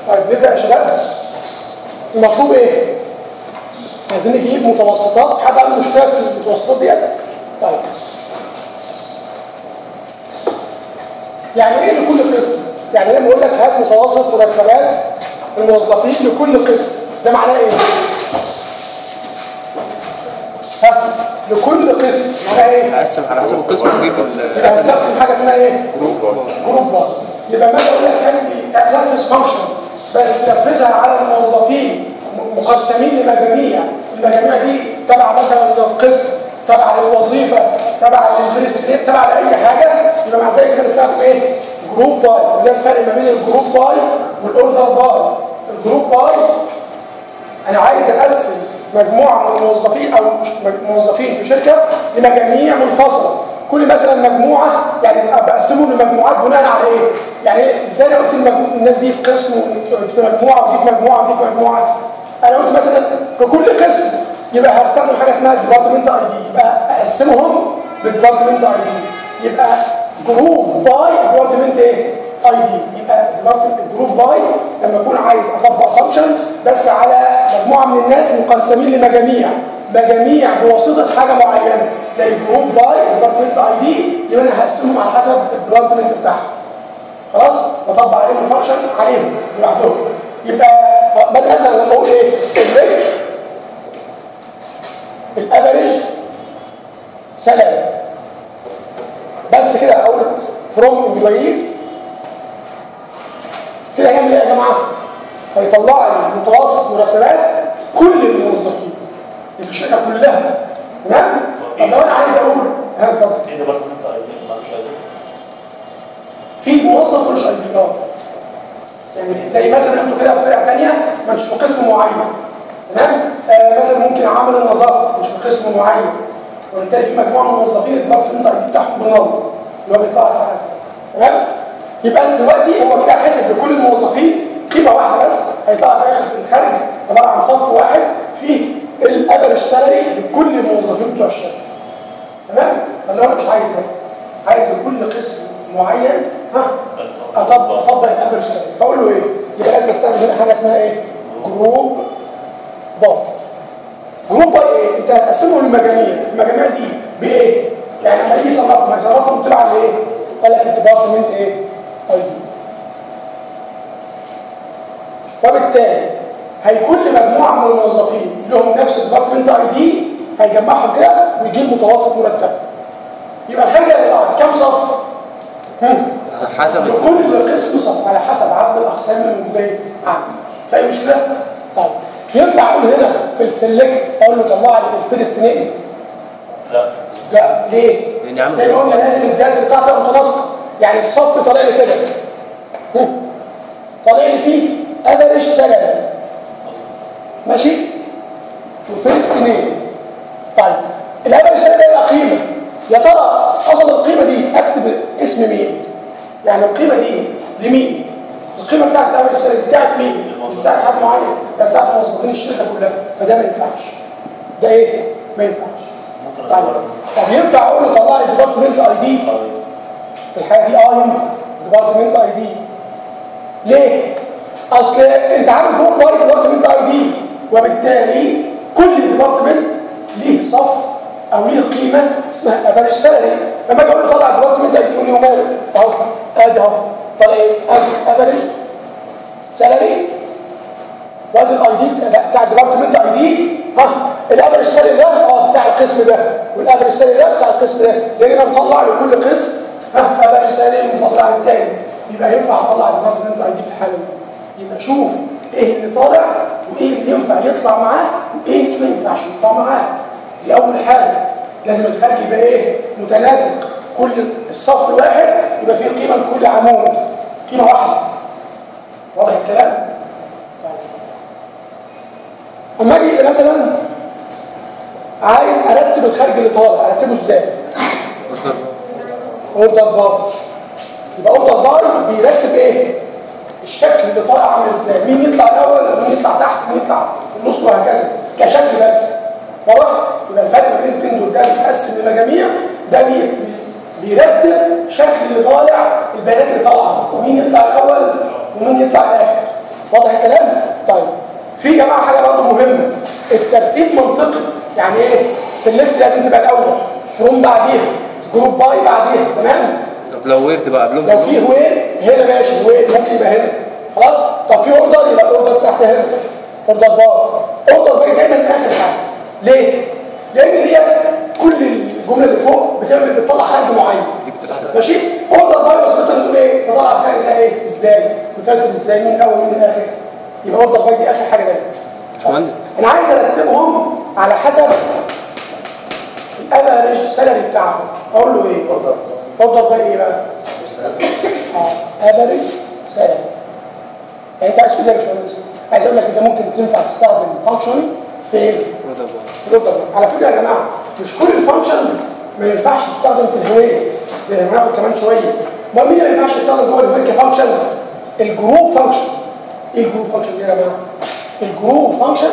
طيب نبدا يا شباب المطلوب ايه عايزين نجيب متوسطات في حد عنده مشكله في المتوسطات دي طيب يعني ايه لكل قسم يعني لما اقول لك هات متوسط مرتبات الموظفين لكل قسم ده معناه ايه ها لكل قسم معناه ايه اقسم على حسب القسم ونجيب يبقى هستخدم حاجه اسمها ايه جروب بار يبقى ما اقول لك يعني تنفذ فانكشن بس تنفذها على الموظفين م- مقسمين لمجاميع المجاميع دي تبع مثلا للقسم تبع للوظيفه تبع للفريست نيم تبع لاي حاجه يبقى مع ذلك كده نستخدم ايه جروب باي اللي هي الفرق ما بين الجروب باي والاوردر باي الجروب باي انا عايز اقسم مجموعه من الموظفين او مش- موظفين في شركه لمجاميع منفصله كل مثلا مجموعه يعني بقسمهم لمجموعات بناء على ايه يعني إيه؟ ازاي انا قلت المجموعة الناس دي في قسم في مجموعه ودي في مجموعه ودي في مجموعه انا قلت مثلا في كل قسم يبقى هستخدم حاجه اسمها ديبارتمنت اي دي يبقى اقسمهم بديبارتمنت اي دي يبقى جروب باي ديبارتمنت ايه اي دي يبقى ديبارتمنت جروب باي لما اكون عايز اطبق فانكشن بس على مجموعه من الناس مقسمين لمجاميع مجاميع بواسطه حاجه معينه زي جروب باي ديبارتمنت اي دي يبقى انا هقسمهم على حسب الديبارتمنت بتاعهم خلاص بطبق عليهم الفانكشن عليهم لوحدهم يبقى بدل مثلا لما اقول ايه سيلكت الافريج سلام بس كده اقول فروم امبلويز كده هيعمل ايه يا جماعه هيطلع لي متوسط مرتبات كل الموظفين اللي في الشركه كلها تمام طب لو انا عايز اقول ها اتفضل في ديبارتمنت اي دي مالوش اي دي في موظف ملوش اي دي يعني زي مثلا انتوا كده في فرقه ثانيه ما انتوش في قسم معين تمام آه مثلا ممكن عامل النظافه مش في قسم معين وبالتالي في مجموعه من الموظفين الديبارتمنت اي دي بتاعهم بنور اللي هو بيطلع ساعات تمام يبقى أنا دلوقتي هو كده حسب لكل الموظفين قيمه واحده بس هيطلع في الاخر في الخارج عباره عن صف واحد فيه الافرج سالري لكل الموظفين بتوع الشركه تمام فاللي انا مش عايز ده عايز لكل قسم معين ها اطبق اطبق الافرج سالري فاقول له ايه يبقى لازم استخدم هنا حاجه اسمها ايه جروب بار جروب بار ايه انت هتقسمه لمجاميع المجاميع دي بايه يعني لما يجي يصنفهم هيصنفهم تبع لايه قال لك الديبارتمنت ايه اي دي وبالتالي هيكون لمجموعه من الموظفين لهم نفس الديبارتمنت اي دي هيجمعهم كده ويجيب متوسط مرتب يبقى الخارج هيطلع كام صف؟ هم؟ حسب لكل قسم صف على حسب عدد الاقسام الموجوده عندي فاي مشكله؟ طيب ينفع اقول هنا في السلكت اقول له طلع لي الفيرست نيم لا لا ليه؟ لأن عامل زي ما قلنا لازم الداتا بتاعتي متناسقه يعني الصف طالع لي كده هم. طالع لي فيه افريج سالري ماشي؟ وفيرست نيم طيب الافريج سالري ده يبقى قيمه يا ترى اصل القيمه دي اكتب اسم مين؟ يعني القيمه دي لمين؟ القيمه بتاعت الافريج سالري بتاعت مين؟ مش بتاعت حد معين ده بتاعت موظفين الشركه كلها فده ما ينفعش ده ايه؟ ما ينفعش ممكن طيب أدور. طب ينفع اقول له طلع لي ديبارتمنت اي دي في الحاله دي اه ينفع ديبارتمنت اي دي ليه اصل انت عامل جروب باي ديبارتمنت اي دي وبالتالي كل ديبارتمنت ليه صف او ليه قيمه اسمها افريج سالري لما اجي اقول له طلع ديبارتمنت اي دي يقول لي وماله اهو ادي اهو طلع ايه افريج سالري وادي الاي دي بتاع الديبارتمنت اي دي ها الافريج سالري ده اه بتاع القسم ده والافريج سالري ده بتاع القسم ده لان انا مطلع لكل قسم ها افريج سالري منفصل عن الثاني يبقى ينفع اطلع الديبارتمنت اي دي في الحاله دي يبقى شوف ايه اللي طالع وايه اللي ينفع يطلع معاه وايه اللي ما ينفعش يطلع معاه دي اول حاجه لازم الخارج يبقى ايه متناسق كل الصف واحد يبقى فيه قيمه لكل عمود قيمه واحده واضح الكلام اما اجي مثلا عايز ارتب الخارج اللي طالع ارتبه ازاي اوردر بار يبقى اوردر بار بيرتب ايه الشكل اللي طالع عامل ازاي مين يطلع الاول مين يطلع تحت مين يطلع في النص وهكذا كشكل بس واضح يبقى الفرق ما بين الاثنين دول ده بيتقسم لمجاميع ده بي بيرتب شكل اللي طالع البيانات اللي طالعه ومين يطلع الاول ومين يطلع الاخر واضح الكلام طيب في جماعه حاجه برضه مهمه الترتيب منطقي يعني ايه سلكت لازم تبقى الاول فروم بعديها جروب باي بعديها تمام طب لو وير تبقى قبلهم لو في هويل هنا ماشي هويل ممكن يبقى هنا خلاص طب في اوردر يبقى الاوردر تحت هنا اوردر بار اوردر باي دايما اخر حاجه ليه لان دي كل الجمله اللي فوق بتعمل بتطلع حد معين دي بتبقى ماشي اوردر باي وصلتها نقول ايه تطلع حاجه ده ايه ازاي بترتب ازاي من الاول من الاخر يبقى اوردر باي دي اخر حاجه دايما باشمهندس انا عايز ارتبهم على حسب الافريج سالري بتاعهم اقول له ايه اوردر اوردر باي ايه بقى اه افريج سالري يعني انت عايز تقول ايه يا باشمهندس عايز اقول لك انت ممكن تنفع تستخدم فانكشن في ايه اوردر بار في الاوردر باي على فكره يا جماعه مش كل الفانكشنز ما ينفعش تستخدم في الهويه زي ما هناخد كمان شويه امال مين ما ينفعش يستخدم جوه الهويه كفانكشنز الجروب فانكشن ايه الجروب فانكشن دي يا جماعه الجروب فانكشن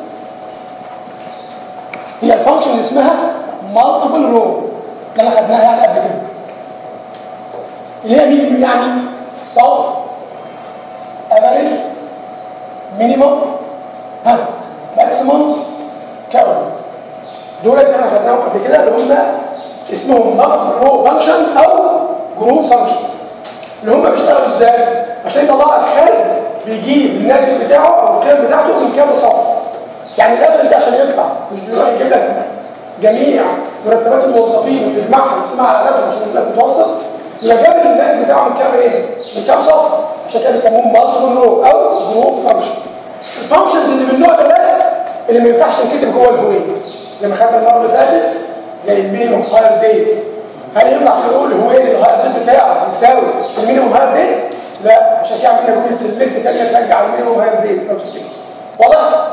هي الفانكشن اللي اسمها مالتيبل رو اللي انا خدناها يعني قبل كده اللي هي مين يعني صوت افريج مينيمم ها ماكسيمم كاونت دول اللي احنا خدناهم قبل كده اللي هم اسمهم مالتيبل رو فانكشن او جروب فانكشن اللي هم بيشتغلوا ازاي عشان يطلع لك خارج بيجيب الناتج بتاعه او القيم بتاعته من كذا صف يعني الافرج ده عشان يطلع مش بيروح يجيب لك جميع مرتبات الموظفين ويجمعها ويقسمها على عددهم عشان يجيب لك متوسط يبقى جاب الناتج بتاعه من كام ايه؟ من كام صف عشان كده بيسموهم مالتيبل رو او جروب فانكشن الفانكشنز اللي من النوع ده بس اللي ما ينفعش تنكتب جوه الهويه زي ما خدنا المره اللي فاتت زي المينيموم هاير ديت هل ينفع نقول هو ايه الهاير ديت بتاعه يساوي المينيموم هاير ديت؟ لا عشان كده عملنا جمله سلكت ثانيه ترجع المينيموم هاير ديت لو تفتكر واضح؟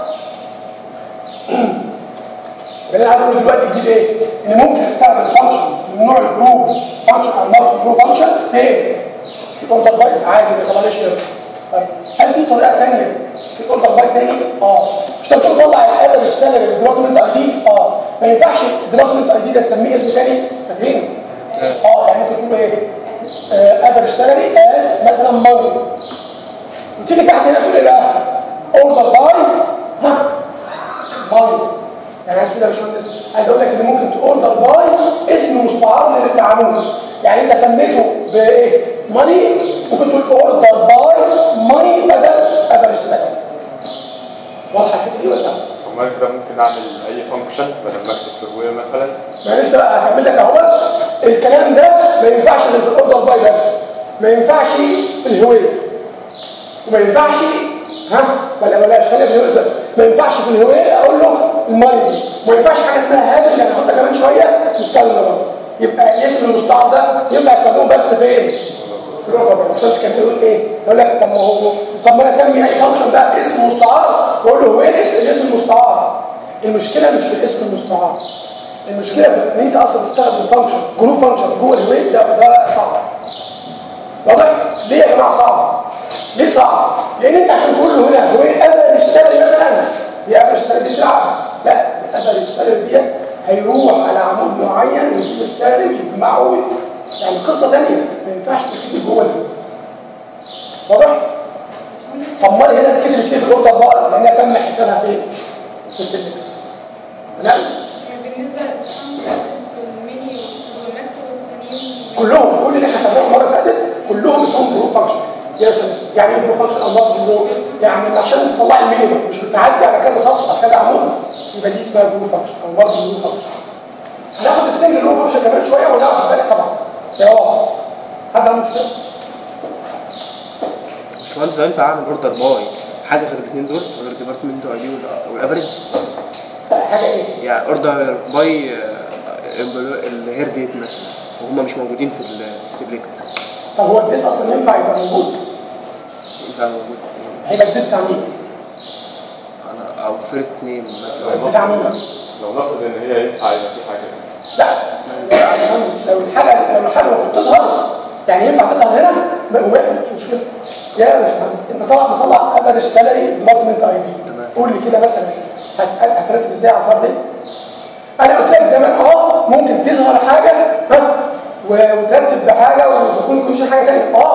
اللي انا عايز اقوله دلوقتي جديد ايه؟ ان ممكن استخدم فانكشن من نوع الجروب فانكشن او مالتي جروب فانكشن فين؟ في الاوردر باي عادي ما يطلعليش كده طيب هل في طريقه ثانيه في الاوردر باي ثاني؟ اه مش انت بتطلع الادب السالري الديبارتمنت اي دي؟ اه ما ينفعش الديبارتمنت اي دي ده تسميه اسم ثاني فاكرين؟ اه يعني ممكن تقول ايه؟ افريج سالري از مثلا ماني وتيجي تحت هنا تقول ايه بقى؟ اوردر باي ها ماني يعني عايز تقول يا باشمهندس عايز اقول لك ان ممكن تاوردر باي اسم مستعار للمعمول يعني انت سميته بايه ماني ممكن تقول اوردر باي ماني بدل افريج سالري واضحه الحته دي ولا لا؟ وما كده ممكن اعمل اي فانكشن بدل ما اكتب في الهويه مثلا ما لسه بقى هكمل لك اهوت الكلام ده ما ينفعش غير في الاوردر باي بس ما ينفعش في الهويه وما ينفعش ها ولا بلاش خلينا في الهويه ده ما ينفعش في الهويه اقول له المالي دي ما ينفعش حاجه اسمها هذا اللي هناخدها كمان شويه مستخدم برضه يبقى اسم المستعار ده ينفع استخدمه بس فين؟ في الاوردر باي الشمس كان بيقول ايه؟ يقول لك طب ما هو طب ما انا اسمي اي فانكشن بقى باسم مستعار واقول له هو ايه الاسم الاسم المستعار؟ المشكله مش في الاسم المستعار المشكله في ان انت اصلا تستخدم فانكشن جروب فانكشن جوه الويت ده ده صعب واضح ليه يا جماعه صعب ليه صعب لان انت عشان تقول له هنا هو افرج السالري مثلا هي افرج السالري دي بتلعب لا افرج السالري ديت هيروح على عمود معين ويجيب السالري ويجمعه يعني قصه ثانيه ما ينفعش تكتب جوه الويت واضح طب امال هنا تكتب كتير في الاوضه بقى لانها تم حسابها فين في السلم تمام بالنسبة للصنف والميني والماكس والتانيين كلهم كل اللي احنا خدناه المره اللي فاتت كلهم اسمهم جروب فانكشن يا شمس يعني ايه جروب فانكشن او نوت جروب يعني عشان تطلع المينيمم مش بتعدي على كذا صف على كذا عمود يبقى دي اسمها جروب فانكشن او نوت جروب فانكشن هناخد السنجل جروب فانكشن كمان شويه ونعرف الفرق طبعا يا بابا هذا المشكله باشمهندس لو ينفع اعمل اوردر باي حاجه غير الاثنين دول غير الديبارتمنت اي دي والافريج حاجه ايه يعني اوردر باي الهير ديت مثلا وهم مش موجودين في ال- في السبليكت طب هو الديت اصلا ينفع يبقى موجود ينفع موجود هيبقى الديت بتاع مين انا او فيرست نيم مثلا بتاع مين لو نفرض ان هي ينفع يبقى في حاجه لا لو الحاجه لو الحاجه المفروض تظهر يعني ينفع تظهر هنا ما- ما- مش مشكله يا باشمهندس انت طالع مطلع افريج سالري ديبارتمنت اي دي تمام. قول لي كده مثلا هت- هترتب ازاي على الهارد ديت انا قلت لك زمان اه ممكن تظهر حاجه ها و- وترتب بحاجه وتكون كل شيء حاجه ثانيه اه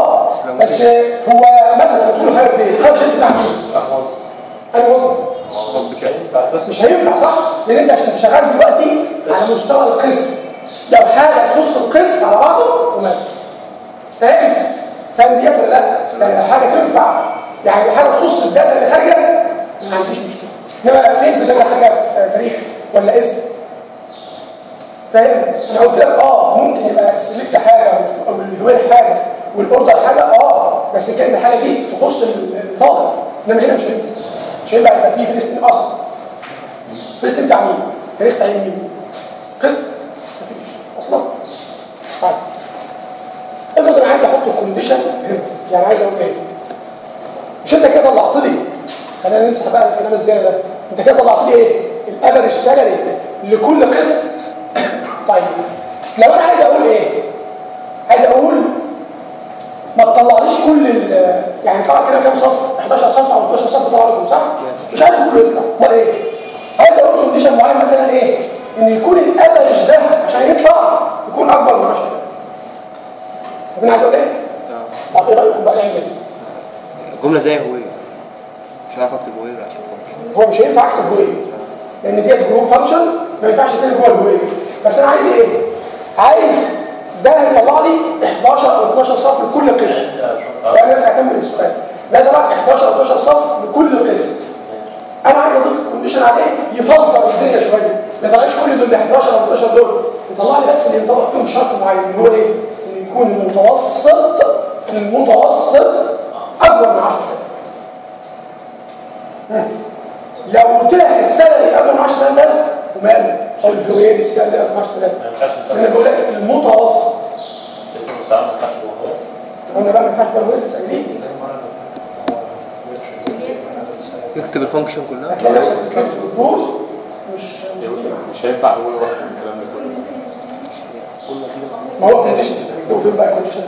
فكره بس ممكن هو مثلا لو تقول هاير ديت هاير ديت بتاع مين؟ انا موظف طب كده بس مش هينفع صح؟ لان انت عشان شغال دلوقتي على مستوى القسم لو حاجه تخص القسم على بعضه ومال فاهم؟ فاهم ديت ولا لا؟ يعني حاجه تنفع يعني حاجه تخص الداتا اللي خارجه ما عنديش مشكله انما فين في داتا خارجه آه، تاريخ ولا اسم فاهم؟ انا قلت لك اه ممكن يبقى السلكت حاجه او الهوير حاجه والاوردر حاجه اه بس كان الحاجه دي تخص الطالب انما هنا مش هينفع مش هينفع يبقى فيه فلسطين اصلا فلسطين بتاع مين؟ تاريخ تعيين مين؟ قسم مفيش اصلا طيب افرض انا عايز احط الكونديشن هنا يعني عايز اقول ايه؟ مش انت كده طلعت لي خلينا نمسح بقى الكلام الزياده ده انت كده طلعت لي ايه؟ الافرج سالري لكل قسم طيب لو انا عايز اقول ايه؟ عايز اقول ما تطلعليش كل ال يعني طلع كده كام صف 11 صف او 12 صف طلع لكم صح مش عايز كله يطلع امال ايه عايز اقول كونديشن معين مثلا ايه ان يكون الافرج ده عشان يطلع يكون اكبر من 10 طب انا عايز اقول ايه اه طب ايه رايكم بقى نعمل ايه جمله زي هويه مش هعرف اكتب هويه عشان function. هو مش هينفع اكتب هويه لان ديت جروب فانكشن ما ينفعش تكتب جوه الهويه بس انا عايز ايه عايز ده هيطلع لي 11 او 12 صف لكل قسم ثانيه بس هكمل السؤال ده طلع 11 او 12 صف لكل قسم انا عايز اضيف كونديشن عليه يفضل الدنيا شويه ما يطلعليش كل دول 11 او 12 دول يطلع لي بس اللي ينطبق فيهم شرط معين اللي هو ايه؟ ان يكون المتوسط المتوسط اكبر من 10 لو قلت لك السالري قبل من 10000 بس وماله الهويه السالري قبل من 10000 ما ينفعش انا بقول لك المتوسط اسم المستعمل ما ينفعش هو قلنا بقى ما ينفعش بقى الهويه السالري تكتب الفانكشن كلها هتلاقي نفسك بتلف في البروج مش مش مش هينفع هو واحد الكلام ده كله ما هو كونديشن هو فين بقى كونديشن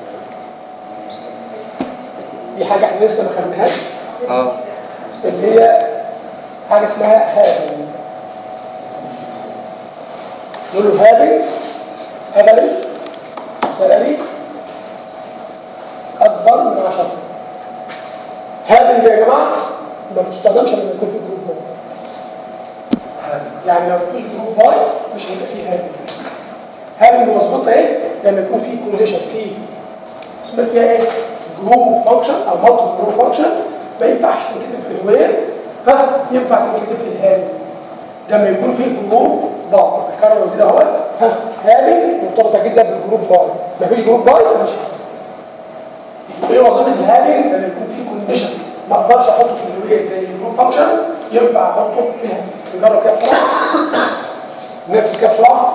دي حاجه احنا لسه ما خدناهاش اه اللي هي حاجه اسمها هابل نقول له هابل هابل سلالي اكبر من 10 هابل دي يا جماعه ما بتستخدمش لما يكون في جروب باي يعني لو مفيش جروب باي مش هيبقى فيه هابل هابل مظبوطه ايه لما يكون في كورليشن في اسمها فيها ايه جروب فانكشن او مالتي جروب فانكشن ما ينفعش تنكتب في الهوير ها ينفع تنكتب في الهابل لما يكون في جروب باي الكلام وزيد اهوت ها هابل مرتبطه جدا بالجروب باي مفيش جروب باي مفيش ايه وظيفه الهابل لما يكون في كونديشن ما اقدرش احطه في الهوير زي الجروب فانكشن ينفع احطه فيها نجرب كده بسرعه ننفذ كده بسرعه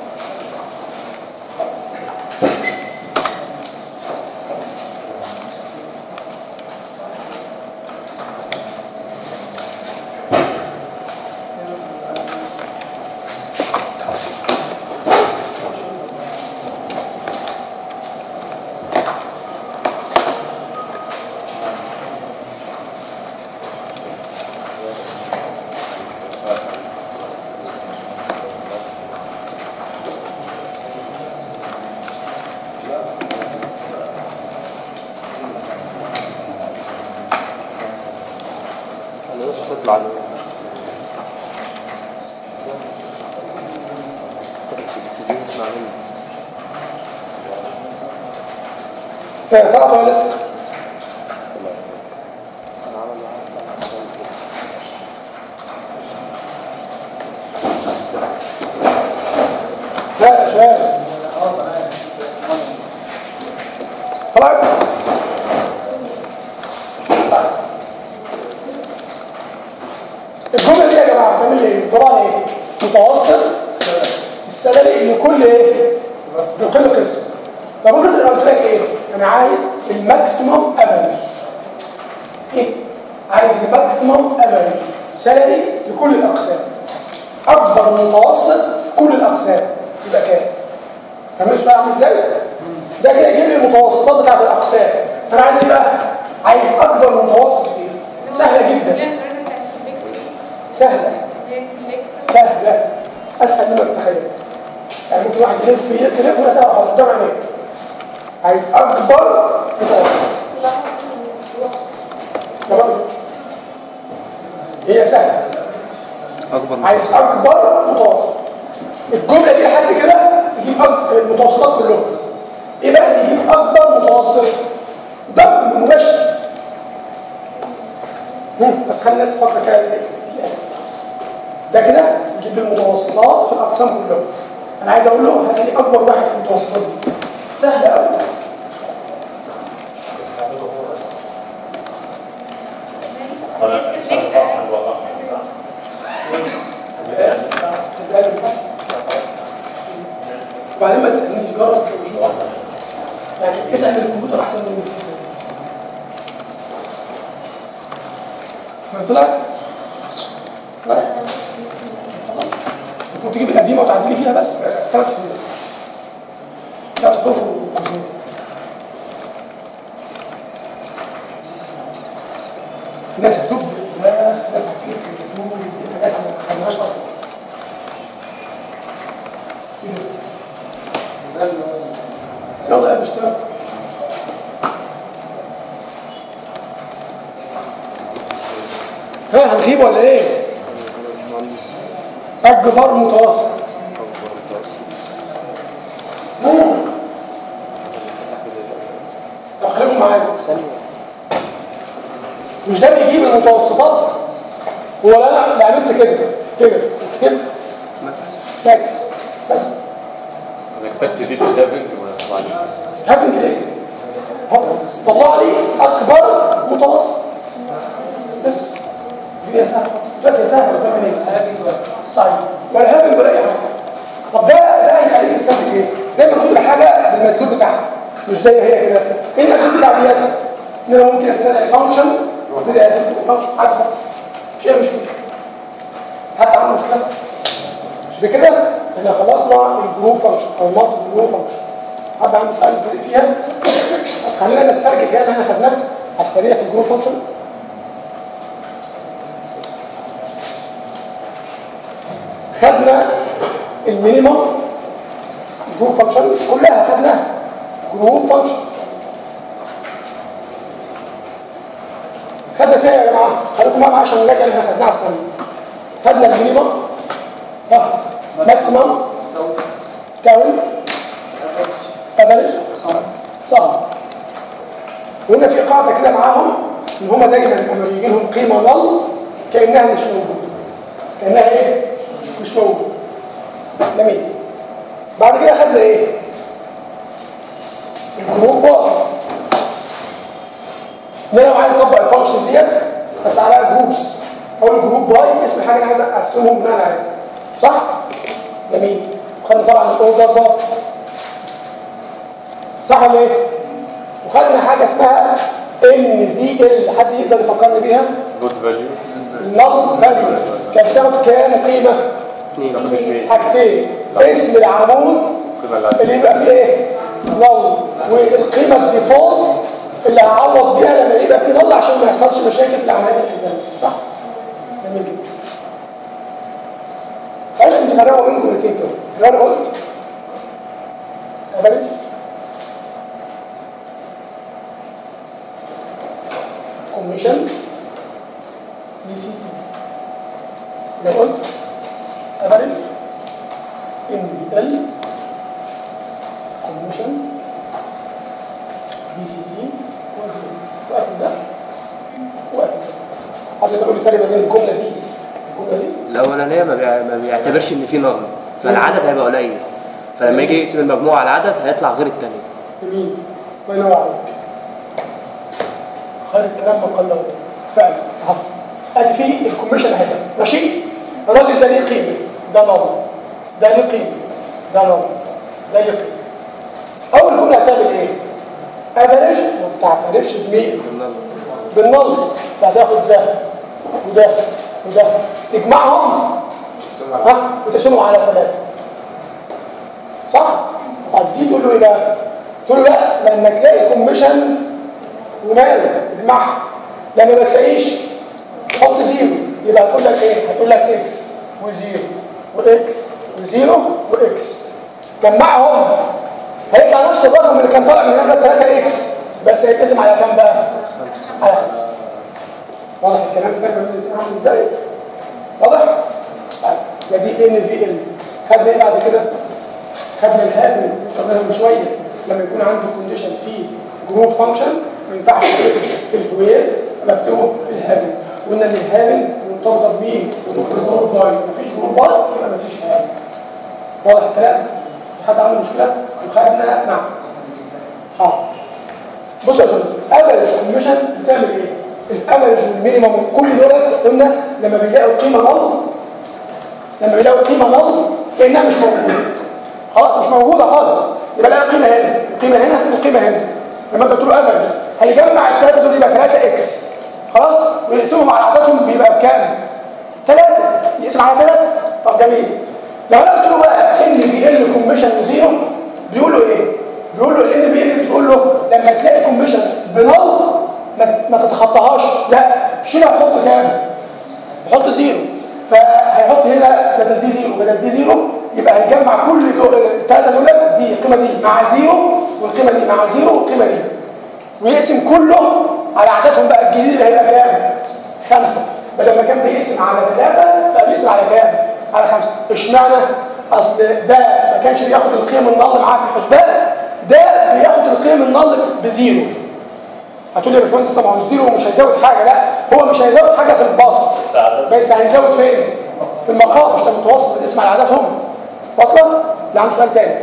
انا مش هتطلع له السي دي اسمع مني طلعت ولا لسه؟ انا عمل لا يا شباب طلعت الجمله دي يا جماعه بتعمل لي ايه؟ طبعا ايه؟ متوسط السالري لكل ايه؟ لكل قسم طب افرض انا قلت لك ايه؟ انا عايز الماكسيموم افريج ايه؟ عايز الماكسيموم افريج سالري لكل الاقسام اكبر متوسط في كل الاقسام يبقى كام؟ فاهم السؤال عامل ازاي؟ ده كده يجيب لي المتوسطات بتاعت الاقسام انا عايز ايه بقى؟ عايز اكبر متوسط فيها سهله جدا لا الدرجة بتاع السلكت سهله اللي هي سلكت سهله اسهل مما تتخيل يعني ممكن واحد يلف يلف يلف مثلا او قدام عينيك عايز اكبر متوسط هي سهله اكبر عايز متوسط اكبر متوسط الجمله دي لحد كده تجيب أكبر المتوسطات كلهم ايه بقى اللي يجيب اكبر متوسط ده مباشر هم، بس خلي الناس تفكر كده في الآخر. ده كده يجيب المتوسطات في الاقسام كلهم انا عايز اقول له هات لي اكبر واحد في المتوسطات دي سهله قوي ولا السلكت الوضع وبعدين ما تسالنيش جرب مش واحد يعني اسال الكمبيوتر احسن مني ما طلع لا خلاص المفروض تجيب القديمه وتعدلي فيها بس ثلاث حروف ثلاث حروف و- في ناس هتبدع ناس هتكتب وتقول حاجات ما خدناهاش اصلا يلا يا باشا ها هنغيب ولا ايه؟ اكبر متوسط مم. طب خليكم معايا مش ده بيجيب المتوسطات ولا انا اللي عملت كده كده كتبت ماكس ماكس بس انا كتبت دي في الهافنج وما طلعليش هابن ليه؟ هو طلع لي اكبر متوسط بس دي يا سهل فاكر سهل ولا بتعمل ايه؟ طيب ولا هابن ولا اي حاجه طب ده ده هيخليك تستنتج ايه؟ دايما خد الحاجه بالمدلول بتاعها مش زي هي كده ايه المدلول بتاع ديت؟ ان انا ممكن استدعي فانكشن وابتدي ادخل فانكشن عادي خالص مش اي مشكله حتى عنده مشكله مش بكده احنا خلصنا الجروب فانكشن او المالتي جروب فانكشن حد عنده سؤال يبتدي فيها طب خلينا نسترجع كده اللي احنا خدناه على السريع في الجروب فانكشن خدنا المينيمم جروب فانكشن كلها خدناها جروب فانكشن خدنا فيها يا جماعه خليكم معايا عشان نراجع اللي احنا خدناه على السريع خدنا المينيمم ها ماكسيمم كاونت افريج صح وقلنا في قاعده كده معاهم ان هم دايما لما بيجي لهم قيمه نل كانها مش موجوده كانها ايه مش موجوده جميل بعد كده خدنا ايه الجروب بار ان انا لو عايز اطبق الفانكشن ديت بس على جروبس اقول جروب باي اسم حاجه انا عايز اقسمهم بناء عليه صح جميل وخدنا طبعا الاوردر بار صح ولا ايه وخدنا حاجه اسمها ان في ال حد يقدر يفكرني بيها جود فاليو النل فاليو كانت بتاخد كام قيمه اثنين تاخد اثنين حاجتين اسم العمود القيمه اللي اللي يبقى فيه ايه نل والقيمه الديفولت اللي هعوض بيها لما يبقى فيه نل عشان ما يحصلش مشاكل في العمليات الحسابيه صح جميل جدا عايزكم تفرقوا بين جملتين كده اللي انا قلت قبل كوميشن دي سي تي لو قلت افريج ان بي ال كوميشن دي سي تي وزن واقف ده واقف ده حد يقول لي الفرق بين الجمله دي الجمله دي الاولانيه ما, بيع... ما بيعتبرش ان في نل فالعدد هيبقى قليل فلما يجي يقسم المجموع على العدد هيطلع غير الثانيه جميل الله ينور عليك خير الكلام ما قل وزن فعلا اهو ادي في الكوميشن اهي ماشي الراجل ده ليه قيمه ده نظر ده ليه قيمه ده نظر ده ليه قيمه اول جمله هتعمل ايه افريج ما بتعترفش بمين النل بالنظر هتاخد ده وده وده تجمعهم ها وتقسمهم على ثلاثه صح طب دي تقول له ايه بقى تقول له لا لما تلاقي كوميشن وماله اجمعها لما ما تلاقيش حط زيرو يبقى هتقول لك ايه هتقول لك اكس وزيرو واكس وزيرو واكس جمعهم هيطلع نفس الرقم اللي كان طالع من هنا 3 اكس بس هيتقسم على كام بقى على خمسة واضح الكلام فاهم انا عامل ازاي واضح طيب يبقى دي ان في ال خدنا ايه بعد كده خدنا الهابن استخدمناها من شويه لما يكون عندي كونديشن في جروب فانكشن ما ينفعش اكتبه في الكوير بكتبه في الهابن قلنا ان الهابن مرتبطه بمين؟ بالجروب باي مفيش جروب باي يبقى مفيش هابن واضح الكلام؟ في حد عنده مشكله؟ وخدنا نعم حاضر بص يا استاذ افريج كوميشن بتعمل ايه؟ الافريج والمينيمم كل دول قلنا لما بيلاقوا قيمه نل لما بيلاقوا قيمه نل كانها مش موجوده خلاص مش موجوده خالص يبقى لها قيمه هنا وقيمه هنا وقيمه هنا لما انت تقول افريج هيجمع الثلاثه دول يبقى 3 اكس خلاص ويقسمهم على عددهم بيبقى بكام؟ 3 يقسم على 3 طب جميل لو انا قلت له بقى ان بي ال كوميشن وزيرو بيقول له ايه؟ بيقول له الان بي ال بتقول له لما تلاقي كوميشن بنل ما, ما تتخطاهاش لا شيلها وحط كام؟ حط زيرو فهيحط هنا بدل دي زيرو بدل دي زيرو يبقى هيجمع كل دول الثلاثه دول دي القيمه دي مع زيرو والقيمه دي مع زيرو والقيمه دي ويقسم كله على عددهم بقى الجديد اللي هيبقى كام؟ خمسه بدل ما كان بيقسم على ثلاثه بقى بيقسم على كام؟ على خمسه اشمعنى؟ اصل ده ما كانش بياخد القيم النل معاه في الحسبان ده بياخد القيم النل بزيرو هتقول لي يا باشمهندس طبعا الزيرو مش هيزود حاجه لا هو مش هيزود حاجه في البسط بس هيزود فين؟ في المقام مش ده متوسط الاسم على عددهم واصله؟ لا عنده سؤال تاني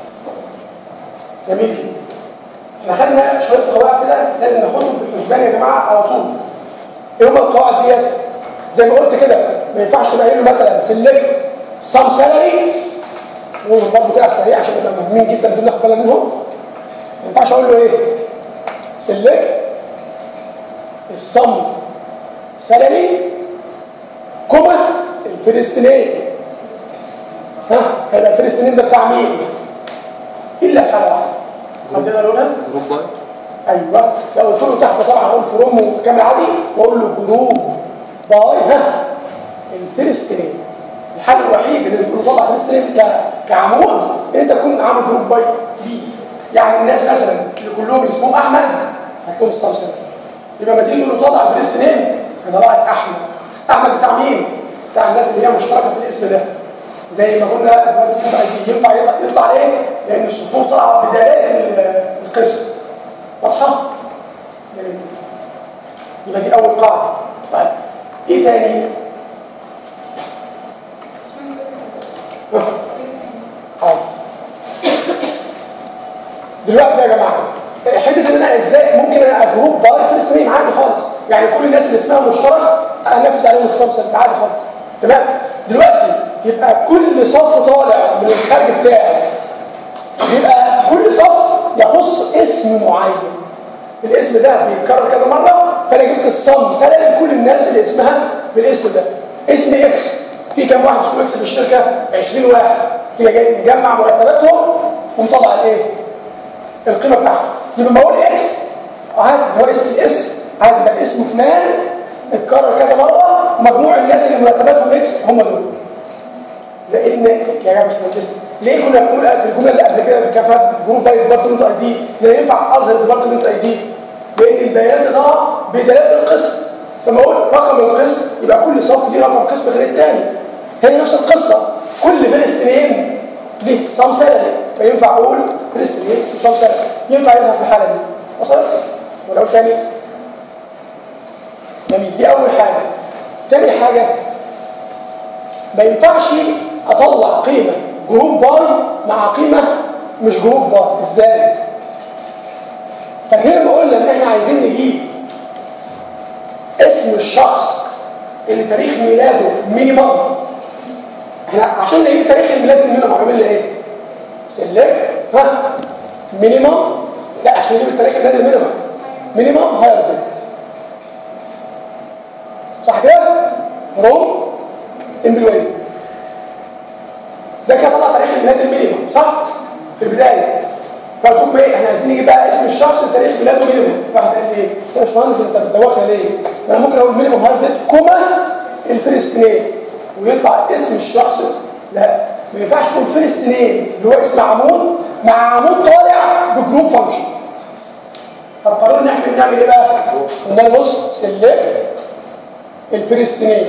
جميل كده احنا خدنا شويه قواعد كده لازم ناخدهم في الحسبان يا جماعه على طول ايه هم القواعد ديت زي ما قلت كده ما ينفعش تبقى له مثلا سيلكت سام سالري نقول برضه كده على السريع عشان نبقى مهمين جدا دول ناخد بالنا منهم ما ينفعش اقول له ايه سيلكت السم سالري كوما الفيرست نيم ها هيبقى الفيرست نيم ده بتاع مين الا في حاله واحده هتقدر اقولها جروب باي ايوه لو قلت له تحت طبعا هقول فروم وكامل عادي واقول له جروب باي ها الفيرست نيم الحل الوحيد اللي بتقول له طلع فيرست نيم ك- كعمود ان انت تكون عامل جروب باي ليه يعني الناس مثلا اللي كلهم اللي اسمهم احمد هتكون السمسم يبقى ما تيجي تقول له طلع فيرست نيم هيطلع لك احمد احمد بتاع مين؟ بتاع الناس اللي هي مشتركه في الاسم ده زي ما قلنا دلوقتي ينفع ينفع يطلع, يطلع ايه؟ لان الصفوف طالعه بدايات ال- القسم واضحه؟ جميل. يبقى دي اول قاعده طيب ايه تاني؟ حاضر دلوقتي يا جماعه حته ان انا ازاي ممكن انا جروب باي فيرست نيم عادي خالص يعني كل الناس اللي اسمها مشترك انفذ عليهم السبسيت عادي خالص تمام دلوقتي يبقى كل صف طالع من الخارج بتاعي يبقى كل صف يخص اسم معين الاسم ده بيتكرر كذا مره فانا جبت الصم سلم كل الناس اللي اسمها بالاسم ده اسم اكس في كام واحد اسمه اكس في الشركه 20 واحد في جاي مجمع مرتباتهم ومطلع الايه القيمه بتاعته يبقى ما اقول اكس عادي هو اسم الاسم عادي بقى اسم فلان اتكرر كذا مره مجموع الناس اللي مرتباتهم اكس هم دول لان يا جماعه مش مهندس ليه كنا بنقول في الجمله اللي قبل كده في كفاءه جروب باي ديبارتمنت اي دي لا ينفع اظهر ديبارتمنت اي دي لان البيانات اللي ضاع بدلاله القسم فما اقول رقم القسم يبقى كل صف ليه رقم قسم غير الثاني هي نفس القصه كل فيرست نيم ليه سام سالري فينفع اقول فيرست نيم وسام سالري ينفع يظهر في الحاله دي وصلت ولا اقول تاني جميل دي اول حاجه تاني حاجه ما ينفعش اطلع قيمه جروب باي مع قيمه مش جروب باي ازاي فاكرين لما قلنا ان احنا عايزين نجيب اسم الشخص اللي تاريخ ميلاده مينيمم احنا عشان نجيب تاريخ الميلاد المينيمم عملنا ايه سيلكت ها مينيمم لا عشان نجيب التاريخ الميلاد المينيمم مينيمم هاير صح كده فروم امبلوي ده كده طلع تاريخ الميلاد المينيمم صح في البدايه فقلت ايه احنا عايزين نجيب بقى اسم الشخص تاريخ ميلاده مينيمم واحد قال لي ايه يا باشمهندس انت بتدوخنا ليه انا ممكن اقول مينيمم هارد ديت كوما الفيرست نيم ويطلع اسم الشخص لا ما ينفعش تقول فيرست نيم اللي هو اسم عمود مع عمود طالع بجروب فانكشن فاضطرينا ان احنا نعمل ايه بقى؟ قلنا له بص سيلكت الفيرست نيم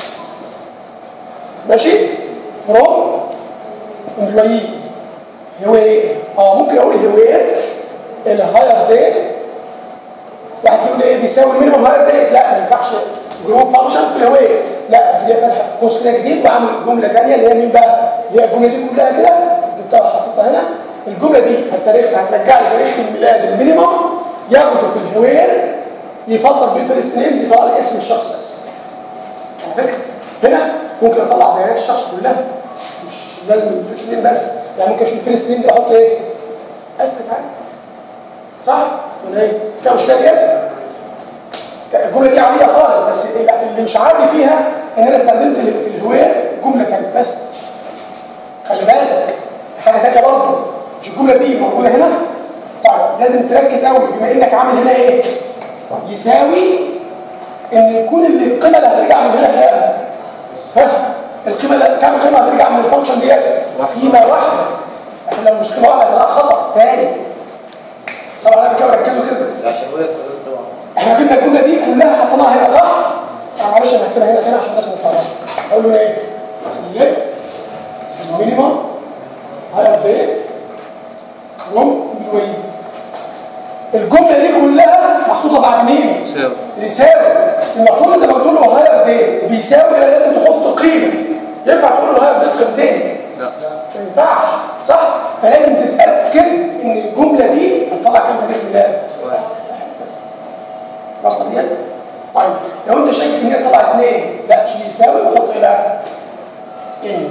ماشي فروم امبلويز هو ايه اه ممكن اقول هو ايه الهاير ديت واحد يقول ايه بيساوي المينيمم هاير ديت لا ما ينفعش جروب فانكشن في الهويه لا هي فاتحه قوس كده جديد وعامل جمله ثانيه اللي هي مين بقى اللي هي الجمله دي كلها كده جبتها حطيتها هنا الجمله دي التاريخ هترجع لي تاريخ الميلاد المينيمم ياخده في الهويه يفضل بالفيرست نيمز يطلع لي اسم الشخص بس على فكره هنا ممكن اطلع بيانات الشخص كلها مش لازم الفيرست نيم بس يعني ممكن اشوف الفيرست نيم دي احط ايه استك عادي صح ولا ايه فيها مشكله ايه الجمله دي عاديه خالص بس اللي مش عادي فيها ان انا استخدمت في الهويه جمله ثانيه بس خلي بالك في حاجه ثانيه برضه مش الجمله دي موجوده هنا طيب لازم تركز قوي بما انك عامل هنا ايه يساوي ان يكون اللي القيمه اللي هترجع من هنا كام ها القيمه اللي كام قيمه هترجع من الفانكشن ديت قيمه واحده احنا لو مش قيمه واحده لا خطا تاني سواء انا بكام ركزوا كده عشان وهي تصدق طبعا احنا جبنا الجمله دي كلها حطيناها هنا صح؟ أنا معلش انا هكتبها هنا هنا عشان الناس ما تتفرجش اقول له ايه؟ سيلكت مينيمم هاير ديت روم ويت الجمله دي كلها محطوطه بعد مين؟ يساوي يساوي المفروض انت لما تقول له هاير ديت بيساوي يبقى لازم تحط قيمه ينفع تقول له هاير ديت قيمتين لا ما ينفعش صح؟ فلازم تتاكد ان الجمله دي هتطلع كام تاريخ ميلاد واحد واصله ديت طيب لو انت شايف ان هي طلع اثنين لا شيل يساوي وحط ايه بقى ان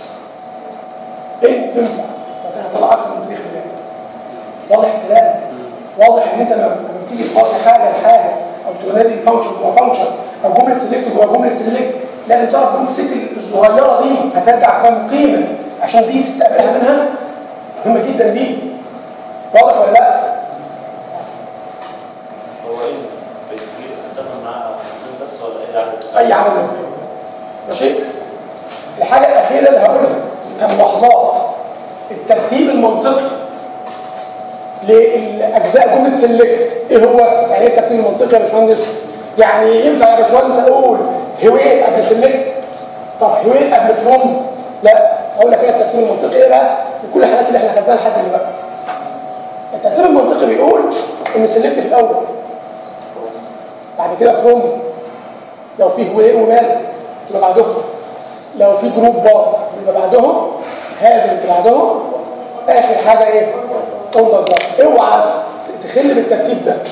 ان تنفع لكن هتطلع اكتر من تاريخ ميلاد واضح الكلام واضح ان انت لما لما تيجي تباصي حاجه لحاجه او تنادي فانكشن جوه فانكشن او جمله سيلكت جوه جمله سيلكت لازم تعرف جمله الست الصغيره دي هترجع كام قيمه عشان دي تستقبلها منها مهمه جدا دي واضح ولا لا؟ هو ايه بيجي تستخدم معاه حاجتين بس ولا ايه عدد اي عدد من القيم ماشي الحاجه الاخيره اللي هقولها كملاحظات الترتيب المنطقي لاجزاء جمله سيلكت ايه هو يعني ايه الترتيب المنطقي يا باشمهندس يعني ينفع يا باشمهندس اقول هويت قبل سيلكت طب هويت قبل فروم لا اقول لك ايه الترتيب المنطقي ايه بقى لكل الحاجات اللي احنا خدناها لحد دلوقتي الترتيب المنطقي بيقول ان سيلكت في الاول بعد كده فروم لو في هوير ومال يبقى بعدهم لو في جروب بار يبقى بعدهم هذا اللي بعدهم اخر حاجه ايه اوردر بار اوعى تخل بالترتيب ده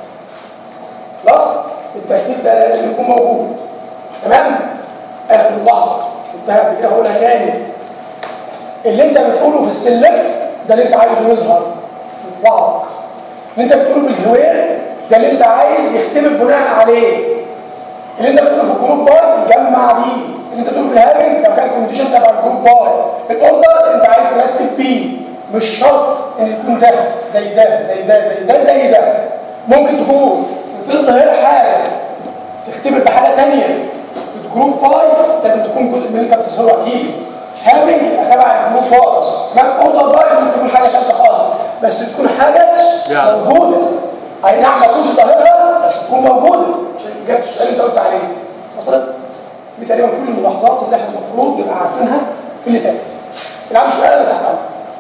خلاص الترتيب ده لازم يكون موجود تمام اخر اللحظه انتهى كده هقولها تاني اللي انت بتقوله في السلكت ده اللي انت عايزه يظهر يطلع لك اللي انت بتقوله بالهوير ده اللي انت عايز يختبر بناء عليه اللي انت بتقوله في الجروب بار يجمع بيه اللي انت بتقوله في الهافنج لو كان كونديشن تبع الجروب بار الاوردر انت عايز ترتب بيه مش شرط ان يكون ده زي ده زي ده زي ده زي ده ممكن تكون بتظهر حاجه تختبر بحاجه ثانيه الجروب باي لازم تكون جزء من اللي انت بتظهره اكيد هافنج يبقى تبع الجروب باي ما اوردر باي ممكن تكون حاجه ثالثه خالص بس تكون حاجه يعني. موجوده اي نعم ما تكونش ظاهرها بس تكون موجوده عشان اجابه السؤال اللي انت قلت عليه وصلت دي تقريبا كل الملاحظات اللي احنا المفروض نبقى عارفينها في اللي فات العب السؤال اللي تحت امرك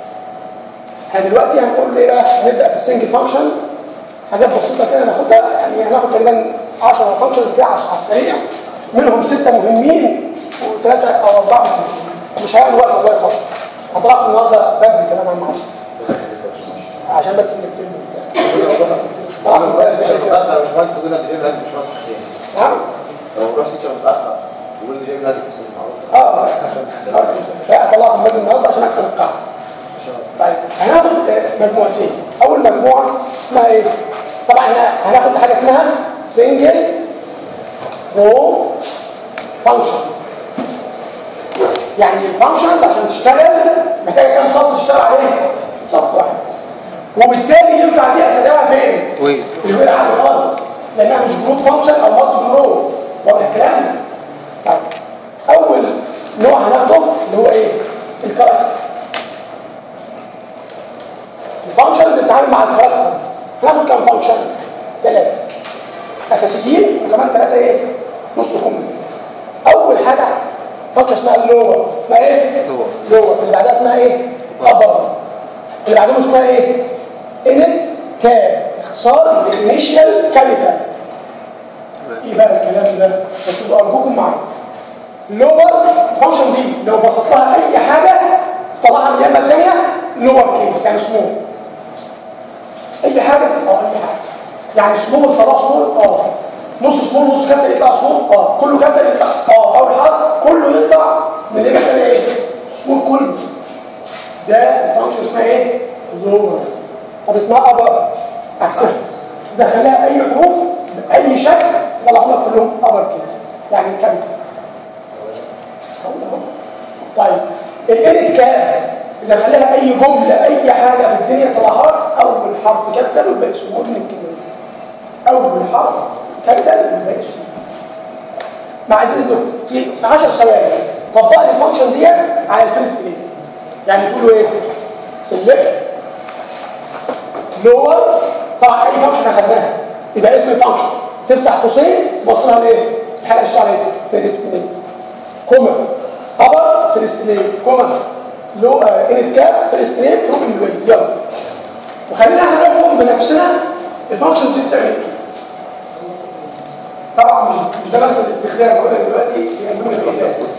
احنا دلوقتي هنقول ايه بقى هنبدا في السنجل فانكشن حاجات بسيطه كده ناخدها يعني هناخد تقريبا 10 فانكشنز دي على السريع منهم سته مهمين وثلاثه او اربعه مش مهمين مش هياخد وقت والله خالص هطلعكم النهارده بدري كمان عن المعصر عشان بس نكتب طلعكم بدري كده. متأخر مش مهندس يقول لك جايب هاتف مش مهندس حسين نعم لو رحت سكه متأخر يقول لي جايب هاتف حسين معروف اه لا طلعكم بدري النهارده عشان اكسب القاعده طيب هناخد مجموعتين اول مجموعه اسمها ايه طبعا احنا هناخد حاجه اسمها سنجل رو فانكشن يعني الفانكشنز عشان تشتغل محتاجه كام صف تشتغل عليه صف واحد بس وبالتالي ينفع دي استخدمها فين وين الوير عادي خالص لانها مش جروب فانكشن او مالتي جروب واضح الكلام طيب اول نوع هناخده اللي هو ايه الكاركتر الفانكشنز بتتعامل مع الكاركترز هناخد كام فانكشن ثلاثه اساسيين وكمان ثلاثه ايه نص كم اول حاجه فانكشن اسمها اللور اسمها ايه لور. لور اللي بعدها اسمها ايه ابر اللي بعدهم اسمها ايه انت كاب اختصار الانيشال كابيتال ايه بقى الكلام ده ركزوا ارجوكم معايا لور فانكشن دي لو بسط لها اي حاجه طلعها من اليمه الثانيه لور كيس يعني سمول اي حاجه اه اي حاجه يعني سمول طلع سمول اه نص سمول نص كابتن يطلع سمول اه كله كابتن يطلع اه اول حرف كله يطلع من اليمه الثانيه ايه سمول كله ده الفانكشن اسمها ايه لور طب اسمها ابر اكسس دخلها اي حروف باي شكل طلعوا لك كلهم ابر كيس يعني كابتن طيب الانت كام اللي خلاها اي جمله اي حاجه في الدنيا طلعها لك اول حرف كابيتال والباقي سمول من الكلمه اول حرف كابيتال والباقي سمول مع اذنك في 10 ثواني طبق لي الفانكشن دي على الفيرست ايه يعني تقولوا ايه سيلكت لور طبعا اي فانكشن اخدناها يبقى اسم الفانكشن تفتح قوسين تبص لها لايه الحاجه اللي اشتغل عليها فيرست ايه كوما ابر فلسطينيه كوما لو انت كاب فلسطينيه فروق الويز يلا وخلينا احنا نحكم بنفسنا الفانكشنز دي بتعمل ايه طبعا مش مش ده بس الاستخدام بقول لك دلوقتي يعملوا لك ايه تاني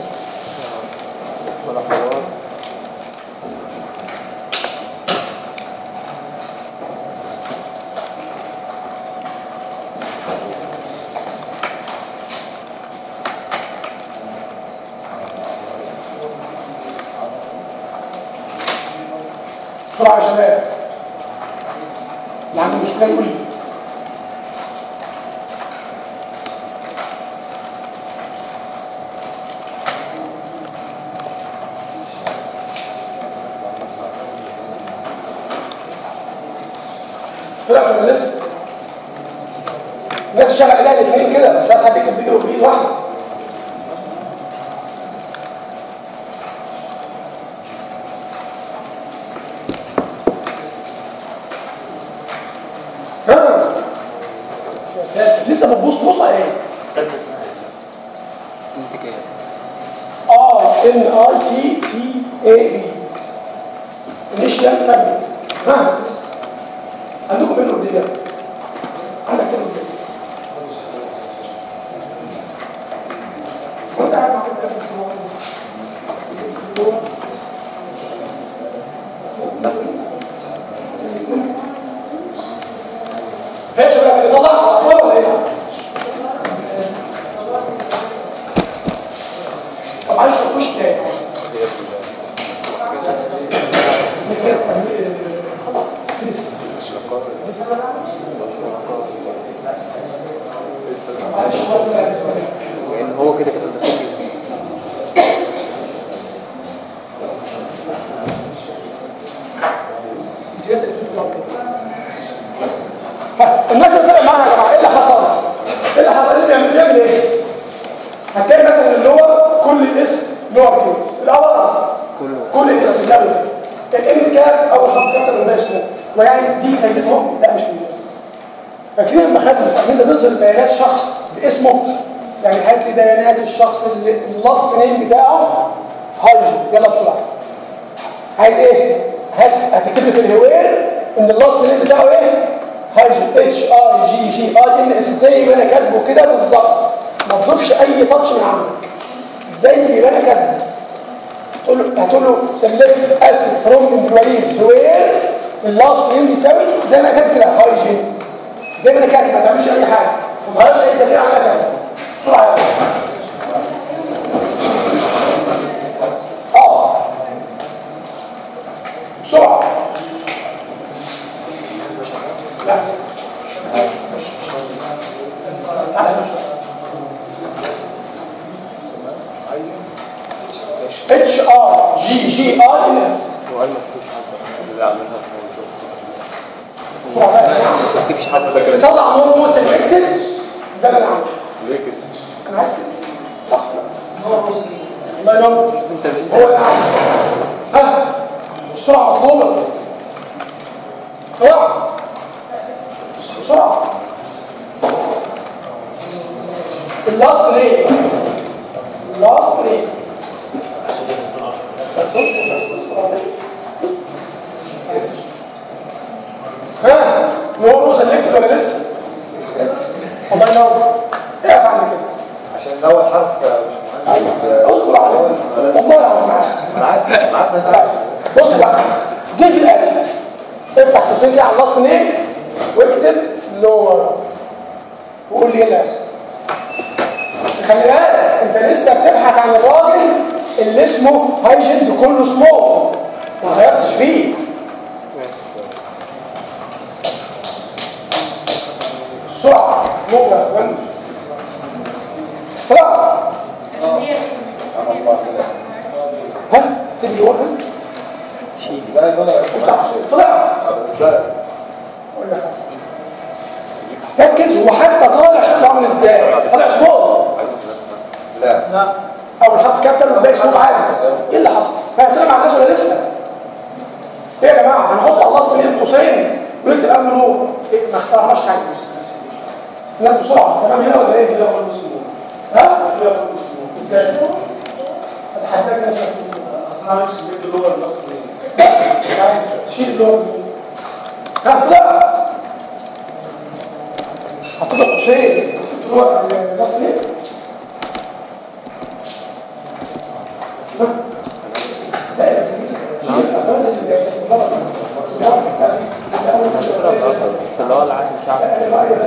بسرعه يا شباب اللي عنده مشكله يقول لي طلع ولا لسه الناس شغل ايديها الاثنين كده مش عايز حد يكتب بايده بايد واحده ها يا ساتر لسه بتبص بص على ايه انت كام اه ان اي تي سي اي بي انيشال كابيتال ها بس عندكم ايه الاوردينال عندك ايه الاوردينال وانت قاعد معاك كده في الشغل هي شباب اللي طلعت على طول ولا ايه؟ طب معلش خش تاني معلش لان هو كده كده داخل فيه. ها، الناس اللي طلع معاها يا جماعه ايه اللي حصل؟ ايه اللي حصل؟ اللي بيعمل بيعمل ايه؟ هتلاقي مثلا اللي هو كل الاسم لور كيس الاول كله كل الاسم كابيتال الانت كاب اول حرف كابيتال والباقي سمول ويعني دي فايدتهم لا مش فايدتهم فاكرين لما خدنا ان انت تظهر بيانات شخص باسمه يعني هات لي بيانات الشخص اللي اللاست نيم بتاعه هايج يلا بسرعه عايز ايه هات هتكتب لي في الهوير ان اللاست نيم بتاعه ايه هايج اتش اي جي جي اي ان اس زي ما انا كاتبه كده بالظبط ما تضيفش اي تاتش من عندك زي ما انا كاتبه تقول له هتقول له سيلكت اسيد فروم امبلويز هوير اللاست نيم بيساوي زي ما انا كاتب كده هايجين زي ما انا كاتب ما تعملش اي حاجه ما تغيرش اي تغيير على كده بسرعه اه بسرعه لا تعالى اتش ار جي جي ار ان اس سؤال ما تكتبش حاجه اللي عاملها بسرعه بقى ما تكتبش حاجه ده كده طلع نور سيلكتد ده اللي انا عامله ليه كده؟ انا عايز كده صح الله ينور انت هو اللي عامله ها بسرعه مطلوبه بسرعه بسرعه اللاست نيم اللاست نيم بس اصبر بس اصبر ها نقول له سلكت ولا لسه الله ينور ايه افعل كده عشان اول حرف يا باشمهندس اصبر عليه والله العظيم انا عارف انا عارف ان انت عارف بص بقى ضيف الاتي افتح قوسين كده على اللاست نيم واكتب لور وقول لي ايه اللي هيحصل خلي بالك انت لسه بتبحث عن الراجل اللي اسمه هايجنز كله سمول ما غيرتش فيه بسرعه سمول يا اخوان خلاص هي ها تبي ورقه ازاي بقى افتح قوسين طلع ازاي اقول لك ركز هو حتى طالع شكله عامل ازاي طالع سمول لا لا اول حرف كابتن والباقي سمول عادي ايه اللي حصل ما طلع مع الناس ولا لسه ايه يا جماعه هنحط على الوسط بين قوسين ونكتب قبل نور إيه ما اخترعناش حاجه الناس بسرعه تمام هنا ولا ايه ها ازاي اتحداك انت اصل انا نفسي جبت اللغه الاصل مش عايز تشيل اللون ها طلع حطيت قوسين حطيت النص ليه ها؟ لا يا سيدي. شيل الأفراز اللي غلط. لا، لا، لا. بس اللي هو العادي مش عارف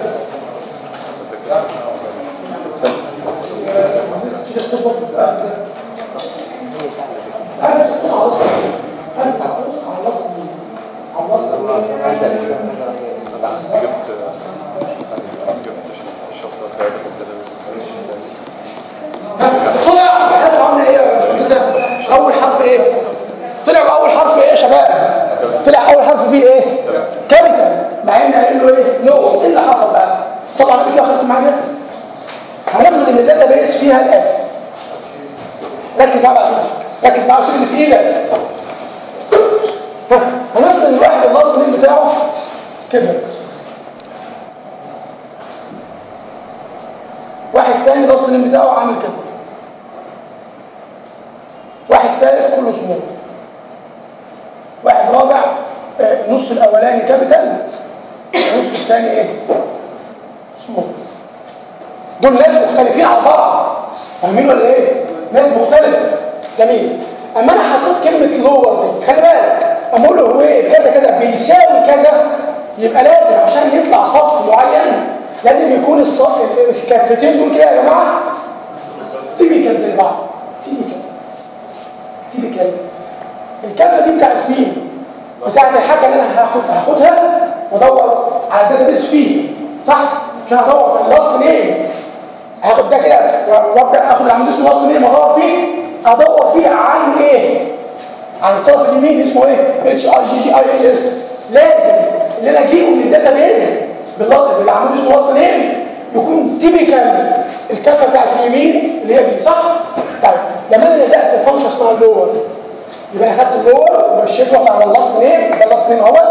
جبت جبت الشفره بتاعتك طلع احنا عملنا ايه يا باشمهندس اول حرف ايه طلع باول حرف ايه يا شباب طلع اول حرف فيه ايه كابيتال مع ان قال له ايه نو ايه اللي حصل بقى صلى على النبي اخدتوا معايا هنفرض ان الداتا بيس فيها الاتي ركز معايا بقى ركز معايا وسيب اللي في ايدك ها، هنفرض ان الواحد اللاست نيم بتاعه كده واحد تاني اللاست نيم بتاعه عامل كده واحد تالت كله سمول واحد رابع آه، النص الاولاني كابيتال النص الثاني ايه سمول دول ناس مختلفين عن بعض فاهمين ولا ايه ناس مختلفه جميل اما انا حطيت كلمه لور دي خلي بالك اما اقول له هو ايه كذا كذا بيساوي كذا يبقى لازم عشان يطلع صف معين لازم يكون الصف الكفتين دول كده يا جماعه تيبيكال زي بعض تيبيكال تيبيكال الكفه دي بتاعت مين بتاعت الحاجه اللي انا هاخد هاخدها وادور على الداتابيس فيه صح عشان ادور في اللاست نيم هاخد ده كده وابدا اخد العمود اسمه لاست نيم وادور فيه ادور فيه عن ايه عن الطرف اليمين اسمه ايه اتش اي جي جي اي اس لازم اللي انا اجيبه من الداتابيز باللفظ بالعمود اسمه لاست نيم يكون تيبيكال الكفه بتاعت اليمين اللي هي دي صح طيب لما انا لزقت الفانكشن اسمها اللور يبقى انا خدت اللور ومشيته على اللاست نيم ده اللاست نيم اهوت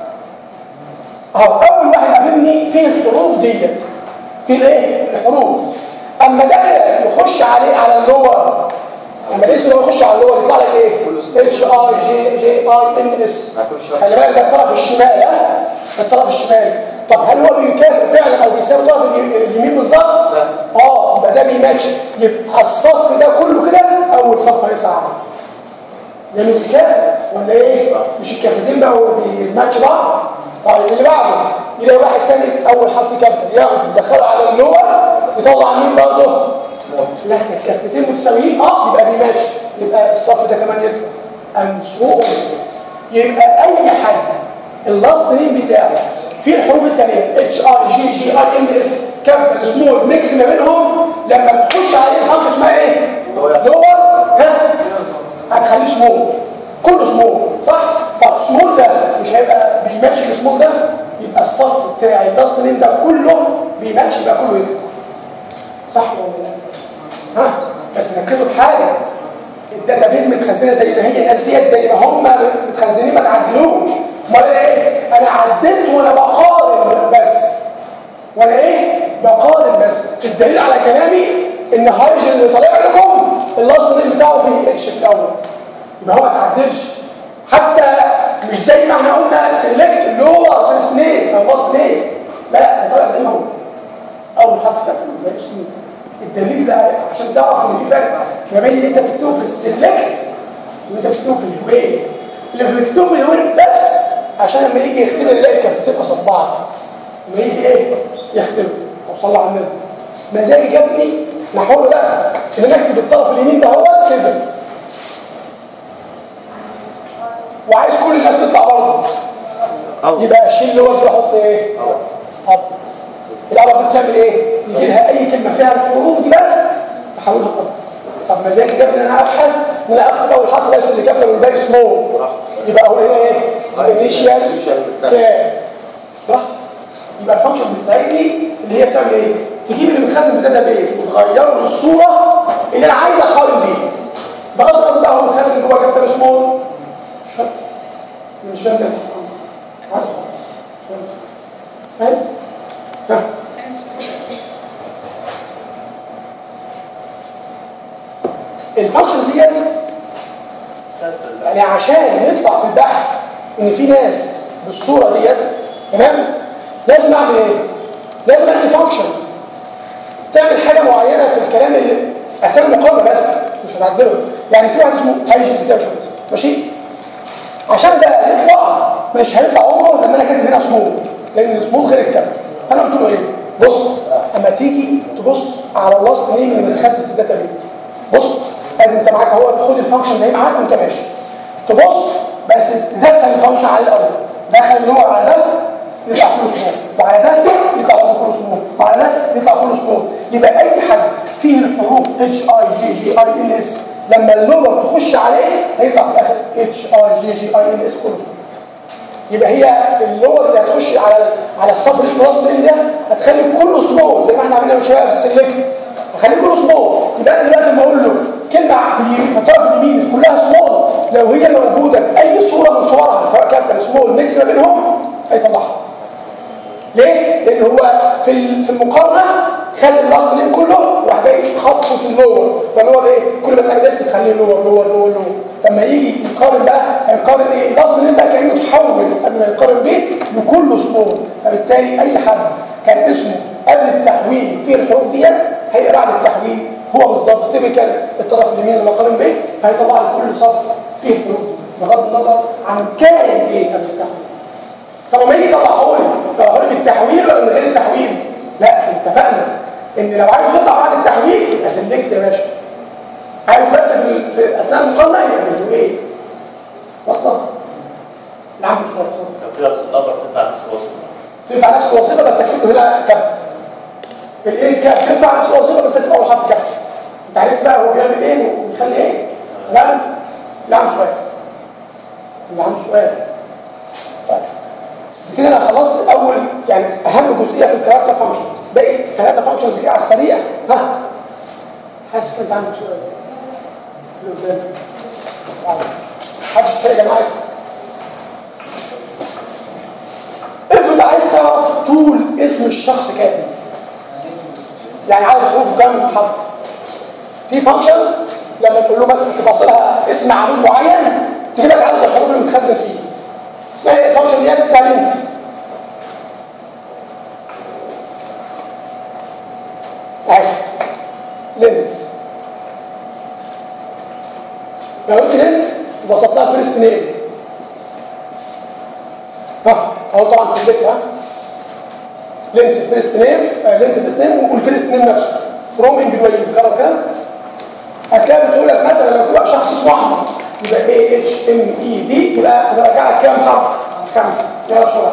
اهو اول واحد قابلني فيه الحروف ديت في الايه الحروف اما ده كده يخش عليه على اللور اما الاسم ده يخش على اللور يطلع لك ايه اتش اي جي جي اي ان اس خلي بالك ده الطرف الشمالي ها ده الطرف الشمالي طب هل هو بيكافئ فعلا او بيساوي الطرف اليمين- اليمين بالظبط اه يبقى ده بيماتش يبقى الصف ده كله كده اول صف هيطلع عادي لانه بيكافئ ولا ايه مش الكافتين بقى بيماتش بعض طيب اللي بعده يلاقي واحد تاني اول حرف كابتن ياخد يدخله على اللور يطلع مين برضه لا الكفتين متساويين اه يبقى بيماتش يبقى الصف ده كمان يطلع امسوق يبقى اي حد اللاست نيم بتاعه في الحروف الثانيه اتش ار جي جي ار ام اس كابيتال سمول ميكس ما بينهم لما تخش عليه الخمسه اسمها ايه؟ لور ها هتخليه سمول كله سمول صح؟ طب سمول ده مش هيبقى بيماتش السمول ده يبقى الصف بتاع اللاست نيم ده كله بيماتش يبقى كله يطلع صح ولا لا؟ ها بس ركزوا في حاجه الداتابيز متخزنه زي ما هي الناس ديت زي ما هم متخزنين ما تعدلوش امال ايه انا عدلت وانا بقارن بس وانا ايه بقارن بس الدليل على كلامي ان هايجن اللي طالع لكم اللاست نيم بتاعه في اتش في الاول يبقى هو ما تعدلش حتى مش زي ما احنا قلنا سيلكت اللي هو فيرست نيم او لاست نيم لا هو طالع زي ما هو اول حرف كابتن يبقى اسمه الدليل ده عشان تعرف ان في فرق ما بين اللي انت بتكتبه في السيلكت واللي انت بتكتبه في الهوين اللي بتكتبه في الهوين بس عشان لما يجي يختبر يلاقي كفتين قصاد بعض لما يجي ايه يختبر طب صلى على النبي مزاجي جابني نحول بقى ان انا اكتب الطرف اليمين ده هو كده وعايز كل الناس تطلع برضه أو يبقى اشيل اللي هو كده احط ايه حط العرب دي بتعمل ايه يجي لها اي كلمه فيها الحروف دي بس تحولها لأرض. طب مزاجي جاب ان انا ابحث ان انا اكتب اول حرف بس اللي كابتن والباقي سمول يبقى هو هنا ايه انيشال كاب براحتي يبقى الفانكشن بتساعدني اللي هي بتعمل ايه تجيب اللي متخزن في الداتا بيز وتغيره للصوره اللي انا عايز اقارن بيها بغض النظر بقى هو متخزن جوه كابتن سمول مش فاهم مش فاهم كده عايز خالص مش فاهم فاهم ها الفانكشنز ديت يعني عشان نطلع في البحث ان في ناس بالصوره ديت تمام لازم اعمل ايه لازم ادي فانكشن تعمل حاجه معينه في الكلام اللي اثناء المقارنه بس مش هتعدله يعني في واحد اسمه هايجنز كده شويه ماشي عشان ده يطلع مش هيطلع عمره لما انا كاتب هنا سمول لان السمول غير الكابت فانا قلت له ايه بص اما تيجي تبص على اللاست نيم اللي متخزن في الداتا بيز بص ادي انت معاك اهو خد الفانكشن ده معاك وانت ماشي تبص بس تدخل الفانكشن على الاول دخل النوع على ده يطلع كله سمول وعلى ده يطلع برضه كله سمول وعلى ده يطلع كله سمول يبقى اي حد فيه الحروف اتش اي جي جي اي ان اس لما اللغه تخش عليه هيطلع في الاخر اتش اي جي جي اي ان اس كله سمول يبقى هي اللغه اللي هتخش على على الصف اللي اسمه لاست ده هتخلي كله سمول زي ما احنا عملنا من شويه في السلكت هخليه كله سمول يبقى انا دلوقتي لما اقول له كلمه في اليمين في الطرف اليمين كلها سمول لو هي موجوده باي صوره من صورها سواء كانت سمول ميكس ما بينهم هيطلعها ليه؟ لان هو في ال- في المقارنه خد اللاست نيم كله وراح جاي حاطه في اللور فاللور ايه؟ كل ما تعمل اسم تخليه لور لور لور لور لما يجي يقارن بقى هيقارن ايه؟ اللاست نيم بقى كانه تحول قبل ما يقارن بيه لكله سمول فبالتالي اي حد كان اسمه قبل التحويل فيه الحروف ديت هيقرا بعد التحويل هو بالظبط تيبيكال الطرف اليمين اللي قارن بيه فهيطلع لي كل صف فيه الحروف دي بغض النظر عن كائن ايه قبل التحويل طب لما يجي يطلعه لي يطلعه لي بالتحويل ولا من غير التحويل لا احنا اتفقنا ان لو عايز يطلع بعد التحويل يبقى سلكت يا باشا عايز بس في, في اثناء المقارنه يبقى في ايه واصله نعم مش واصله طب كده الأمر تدفع نفس الوظيفة تنفع نفس الوظيفه بس اكتب له هنا كابتن الايد كاب تنفع نفس الوظيفه بس تكتب اول حرف كابتن انت عرفت بقى هو بيعمل ايه وبيخلي ايه تمام اللي عنده سؤال اللي عنده سؤال طيب كده انا خلصت اول يعني اهم جزئيه في الكاركتر فانكشنز باقي ثلاثه فانكشنز كده على السريع ها حاسس انت عندك سؤال اللي قدامك طيب. محدش تاني يا جماعه يسأل. افرض عايز تعرف طول اسم الشخص كام يعني عدد حروف كام حرف في فانكشن لما تقول له مثلا تبص لها اسم عميل معين تجيب لك عدد الحروف اللي متخزن فيه اسمها ايه الفانكشن دي اسمها لينس اهي لينس لو قلت لينس تبسط لها فيرست نيم ها اهو طبعا سلكت ها لينس فيرست نيم لينس فيرست نيم والفيرست نيم نفسه فروم انديفيدوالز جرب كده هتلاقي بتقول لك مثلا لو في بقى شخص اسمه احمد يبقى اي اتش ام اي دي يبقى تراجع لك كام حرف؟ خمسه يلا بسرعه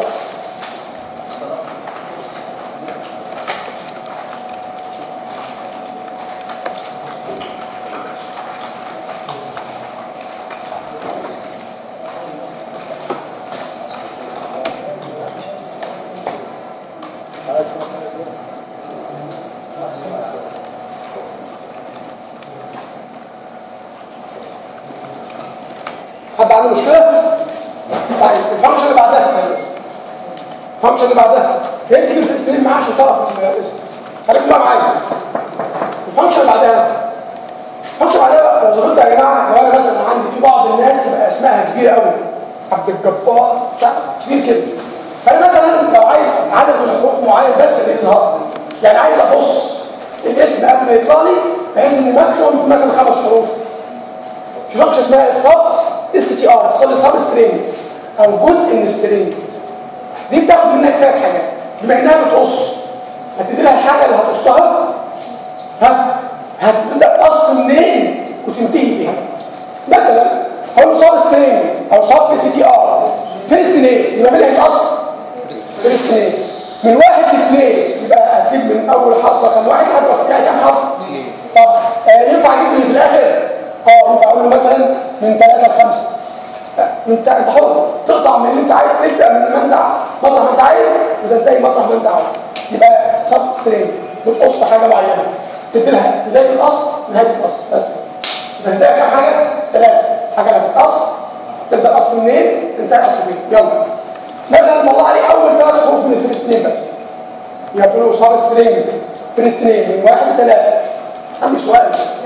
حد عنده مشكله؟ طيب الفانكشن اللي بعدها الفانكشن اللي بعدها هي تجيب الفيرست نيم معاه عشان تعرف الاسم خليكم بقى معايا الفانكشن اللي بعدها الفانكشن اللي بعدها وظيفتها يا جماعه لو انا مثلا عندي في بعض الناس يبقى اسمها كبيره قوي عبد الجبار بتاع كبير كده فانا مثلا لو عايز عدد من الحروف معين بس اللي يظهر يعني عايز ابص الاسم قبل ما يطلع لي بحيث ان ماكسيموم يكون مثلا خمس حروف في فانكشن اسمها سب اس تي ار سب سب سترينج او جزء من سترينج دي بتاخد منك ثلاث حاجات بما انها بتقص هتدي لها الحاجه اللي هتقصها ها هتبدا تقص منين وتنتهي فيها مثلا هقول له سب سترينج او سب اس تي ار فيرست نيم يبقى مين هيتقص فيرست نيم من واحد لاثنين يبقى هتجيب من اول حرف رقم واحد لحد رقم يعني كام حرف؟ طب آه ينفع اجيب من في الاخر؟ اه ينفع اقول له مثلا من ثلاثه لخمسه انت انت حر تقطع من اللي انت عايز تبدا من ما انت مطرح ما انت عايز وتنتهي مطرح ما انت عايز يبقى سب ستريم بتقص في حاجه معينه تدي لها بدايه القص نهايه القص بس يبقى هتلاقي كام حاجه؟ ثلاثه حاجه هتتقص تبدا قص منين تنتهي قص فين يلا مثلا طلع لي اول ثلاث حروف من الفلسطينيين بس يبقى تقول له سب ستريم فلسطينيين من واحد لثلاثه عندي سؤال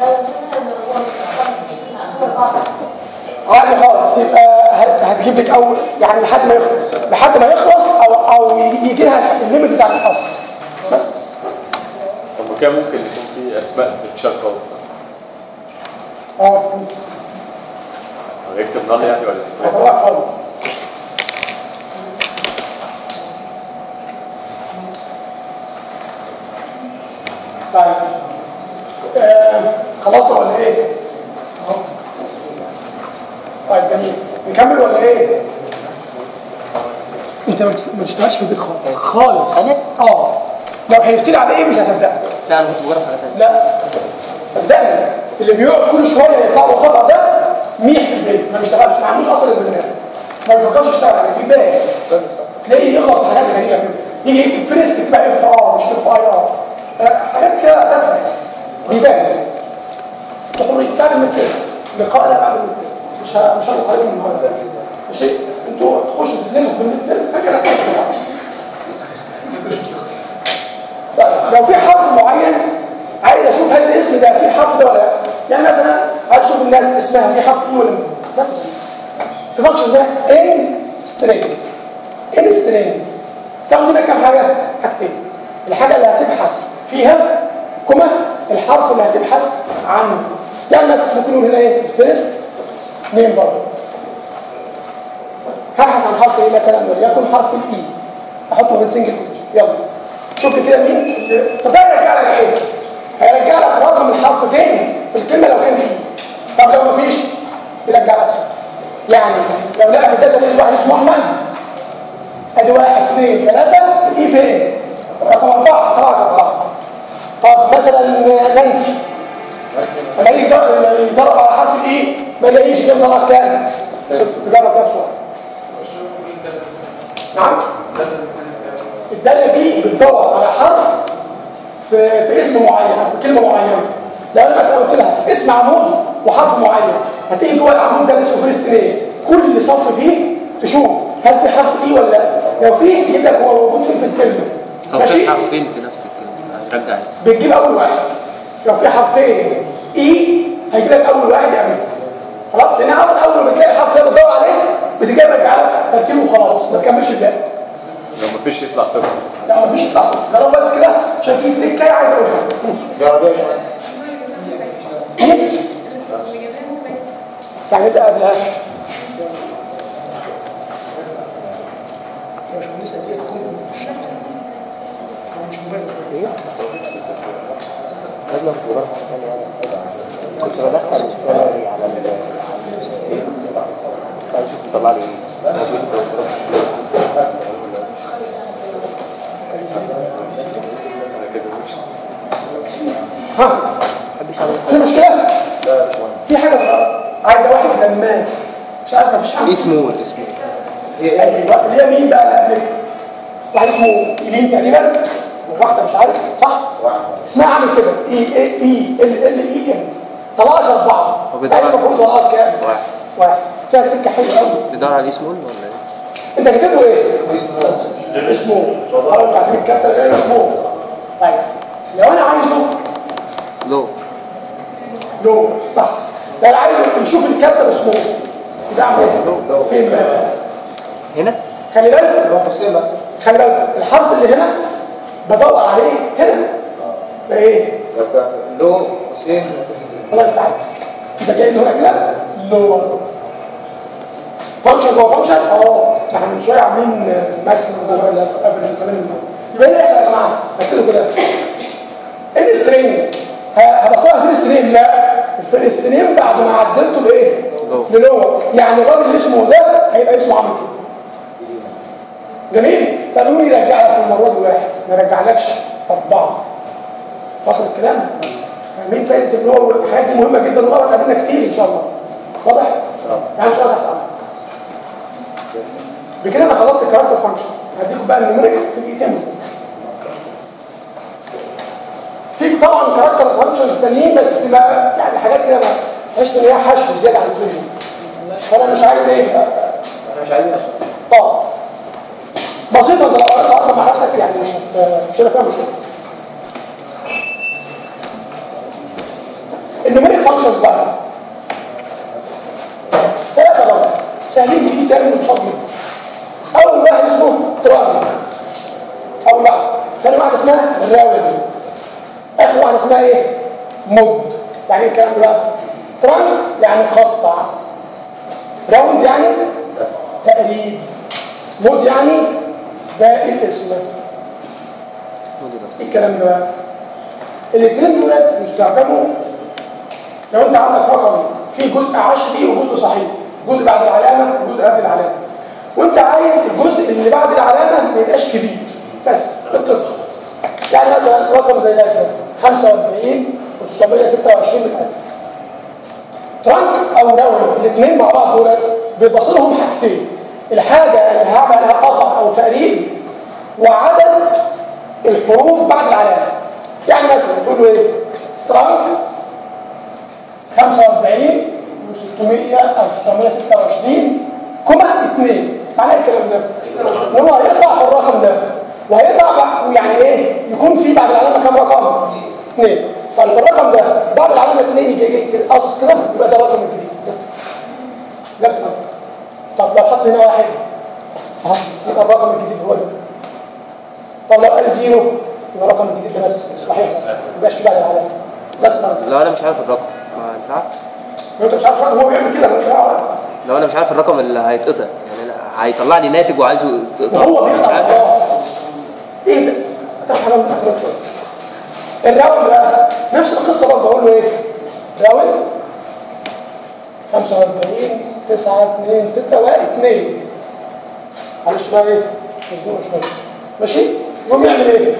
عادي خالص يبقى هت- هتجيب لك اول يعني لحد ما يخلص لحد ما يخلص او او يجي لها الليمت بتاع القص بس طب وكان ممكن يكون في اسماء تتشال خالص اه هو يكتب نال يعني ولا إيه؟ هطلعك فرض طيب آه خلصنا ولا ايه؟ أهو. طيب جميل نكمل ولا ايه؟ انت ما بت- ما تشتغلش في البيت خالص خالص أنا؟ اه لو حلفت لي على ايه مش هصدقك لا انا كنت بجرب حاجه ثانيه لا صدقني اللي بيقعد كل شويه يطلع له خطا ده ميح في البيت ما بيشتغلش ما عندوش اصلا البرنامج ما بيفكرش يشتغل عليه بيبان تلاقيه يغلط في حاجات غريبه كده يجي يكتب فيرست تبقى اف ار مش اف اي ار حاجات كده تافهه بيبان تخرج بعد المتر لقاءنا بعد المتر مش ه- مش هنطلع عليكم النهارده ماشي انتوا تخشوا تتلموا في المتر انا كده اسمع طيب لو في حرف معين عايز اشوف هل الاسم ده فيه حرف ده ولا لا يعني مثلا عايز اشوف الناس اسمها فيه حرف ايه ولا مفيش مثلا في فانكشن ده ان سترينج ان سترينج تاخد منك كام حاجه حاجتين الحاجه اللي هتبحث فيها كما الحرف اللي هتبحث عنه يعني مثلا ممكن نقول هنا ايه الفيرست نيم برضه هبحث عن حرف ايه مثلا وليكن حرف الاي احطه من سنجل كوتيشن يلا شوف لي كده مين اللي- طب ده هيرجع لك ايه هيرجع لك رقم الحرف فين في الكلمه لو كان فيه طب لو مفيش يرجع لك صفر يعني لو لقى في الداتا واحد اسمه احمد ادي واحد اثنين ثلاثه الاي فين رقم اربعه طلع اربعه طب مثلا نانسي لما يجي يجرب يجرب على حرف الاي ما يلاقيش كام طلع كام صفر يجرب كام صوره نعم الداله دي بتدور على حرف في, في اسم معين او في كلمه معينه لو انا مثلا قلت لها اسم عمود وحرف معين هتيجي جوه العمود ده اللي اسمه فيرست نيم كل صف فيه تشوف هل في حرف اي ولا لا لو في يجيب لك هو موجود فين في الكلمه او ماشي في حرفين في نفس الكلمه هيرجع ايه بتجيب اول واحد لو في حرفين اي هيجيب لك اول واحد يعمل خلاص لان اصلا اول ما بتلاقي الحرف ده بتدور عليه بتجي مرجع لك ترتيبه وخلاص ما تكملش الباقي لو مفيش يطلع صفر لا مفيش يطلع صفر جرب بس كده عشان في تريكايه عايز اقولها جرب ايه يا باشمهندس؟ ايه اللي جابهم كويس يعني ده قبلها مش لسه دي تكون مش مبالغ لازم كنت بجرب حاجه ثانيه انا كنت بدخل السالري على ال عايز اشوف طلع لي ايه اسمه بيت وصرف انا كده مش ها في مشكله لا يا باشمهندس في حاجه صغيره عايزه واحد لمان مش عارف مفيش حاجه اسمه اسمه هي ايه؟ ايوه اللي هي مين بقى اللي قبلك واحد اسمه ايلين تقريبا وواحده مش عارف صح واحد اسمها عامل كده اي اي اي ال ال اي ام طلع لك اربعه هو بيدور يعني على- المفروض طلع لك كام؟ واحد واحد فيها تركه حلوه قوي بيدور على اسمه ولا ايه؟ انت كاتب له ايه؟ اسمه اه انت عارفين الكابتن غير اسمه طيب بشوف الكابتن اسمه يبقى اعمل ايه؟ فين بقى؟ هنا خلي بالك اللي هو قوسين بقى خلي بالك الحرف اللي هنا بدور عليه هنا يبقى ايه؟ يبقى له قوسين الله يفتح عليك يبقى جاي له هنا كده لور فانكشن جوه فانكشن اه احنا من شويه عاملين ماكسيمم جوه ولا افريج الكلام ده يبقى ايه اللي يحصل يا جماعه؟ ركزوا كده الستريم هبصلها في الستريم لا في الستريم بعد ما عدلته لايه؟ لور. للور يعني الراجل اللي اسمه ده هيبقى اسمه عامل كده جميل فقالوا لي يرجع لك المره دي واحد ما يرجعلكش اربعه وصل الكلام فاهمين فايده النور والحاجات دي مهمه جدا والله هتقابلنا كتير ان شاء الله واضح يعني سؤال تحت امرك بكده انا خلصت الكاركتر فانكشن هديكم بقى النمرك في دقيقتين بالظبط في طبعا كاركتر فانكشنز تانيين بس ما يعني حاجات كده ما تحس ان هي حشو زياده عن اللزوم فانا مش عايز ايه احنا مش عايزين عشان اه بسيطه انت لو قرأت اصلا مع نفسك يعني مش هت- مش هتبقى فيها مشكله النوميريك فانكشنز بقى ثلاثه بقى سهلين جدا تعمل قصاد جدا اول واحد اسمه ترانك اول واحد ثاني واحده اسمها راود اخر واحده اسمها ايه مود يعني ايه الكلام ده بقى ترانك يعني قطع راوند يعني تقريب مود يعني باقي الاسم مودي بس ايه الكلام ده بقى الاثنين دول يستخدموا لو انت عندك رقم فيه جزء عشري وجزء صحيح جزء بعد العلامه وجزء قبل العلامه وانت عايز الجزء اللي بعد العلامه ما يبقاش كبير بس اتصل يعني مثلا رقم زي ده كده 45 و926 من 1000 ترانك او راول الاثنين مع بعض دول بيبص لهم حاجتين الحاجه اللي هعمل لها قطع او تقريب وعدد الحروف بعد العلامه يعني مثلا تقول له ايه ترانك 45 و600 او 926 كوما 2 معنى إيه الكلام ده ان هو هيقطع في الرقم ده وهيقطع بع- ويعني ايه يكون في بعد العلامه كام رقم 2 طيب الرقم ده بعد العلامه 2 يجي يجي قاصص كده يبقى ده الرقم الجديد بس لا تفرق طب لو حط هنا واحد اهو يبقى الرقم الجديد هو ده طب لو قال زيرو يبقى الرقم الجديد ده بس صحيح بس ما يبقاش في بعد العلامه لا تفرق لو انا مش عارف الرقم ما ينفعش لو انت مش عارف الرقم هو بيعمل كده مش دعوه لو انا مش عارف الرقم اللي هيتقطع يعني أنا هيطلع لي ناتج وعايزه يتقطع وهو مش بيقطع عارف. خلاص ايه ده؟ هتاخد حاجه من الاكل شويه الراوند بقى نفس القصه برضه اقول له ايه؟ راوند 45 9 2 6 و 2 معلش بقى ايه؟ مزنوق شويه ماشي؟ يقوم يعمل ايه؟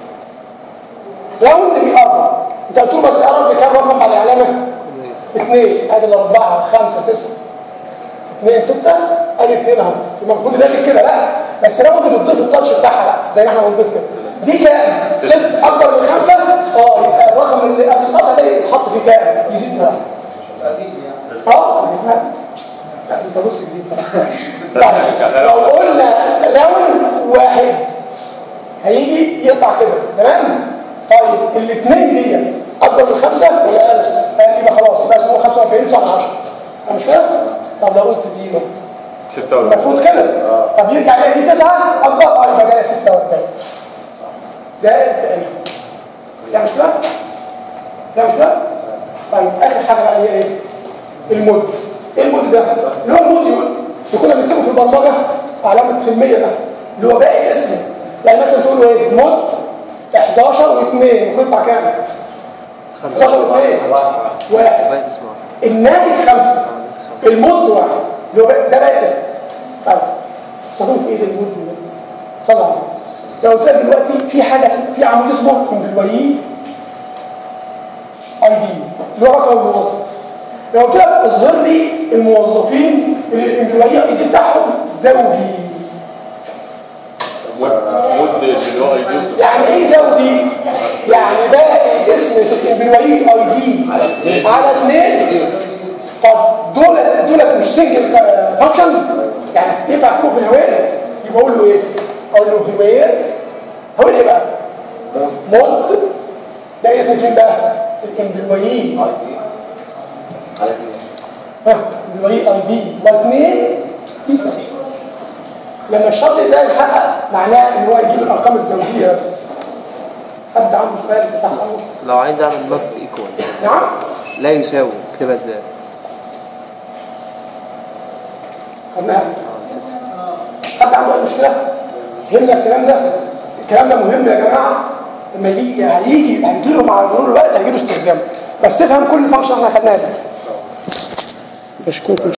راوند بيقرب انت قلت له بس قرب بكام رقم بعد العلامه؟ اثنين ادي الاربعه خمسه تسعه اثنين ستة ادي اثنين اهو يبقى المفروض ده كده لا بس لو انت بتضيف التاتش بتاعها بقى زي ما احنا بنضيف كده دي كام؟ ست اكبر من خمسة اه يبقى الرقم اللي قبل القطع ده يتحط فيه كام؟ يزيد واحد اه اسمها لا انت بص جديد صراحه طيب، لو قلنا لون واحد هيجي يقطع كده تمام؟ طيب الاثنين ديت اكبر من خمسة ولا اقل؟ قال يبقى خلاص يبقى اسمه 45 9 10 مش كده؟ طب لو قلت زيرو ستة المفروض كده طب يرجع يلاقي دي تسعة أكبر اه يبقى جاية 46 ده التقريب ده مش كده؟ ده مش كده؟ طيب آخر حاجة بقى هي إيه؟ المود إيه المود ده؟ اللي هو الموديول اللي كنا بنكتبه في البرمجة علامة في المية ده اللي هو باقي اسمه يعني مثلا تقول له إيه؟ مود 11 و2 المفروض يطلع كام؟ 11 خمسة و2 واحد طيب اسمع الناتج خمسة المود واحد اللي هو بقى- ده بقى الاسم طيب استخدموا في ايه ده المود ده صلى على النبي. لو قلت لك دلوقتي في حاجه في عمود اسمه امبلوي اي دي اللي هو رقم الموظف لو قلت لك اظهر لي الموظفين اللي الامبلوي اي دي بتاعهم زوجي مود اللي هو يوسف يعني ايه زوجي؟ يعني باقي اسم الامبلوي اي دي على اثنين طب دول دول مش سنجل فانكشنز يعني ينفع تكون في الهوية يبقى اقول له ايه؟ اقول له هوية هوية ايه بقى؟ مود ده اسم مين بقى؟ الامبلوي اي دي على اثنين ها يبقى اي دي واثنين يساوي لما الشرط ده يتحقق معناه ان هو يجيب الارقام الزوجيه بس حد عنده سؤال بتاع الامر لو عايز اعمل نوت ايكوال نعم لا يساوي اكتبها ازاي؟ خدناها اه نسيت حد عنده اي مشكله فهمنا الكلام ده الكلام ده مهم يا جماعه لما يجي هيجي هيجي له مع مرور الوقت هيجي له استخدام بس افهم كل فانكشن احنا خدناها دي اشكركم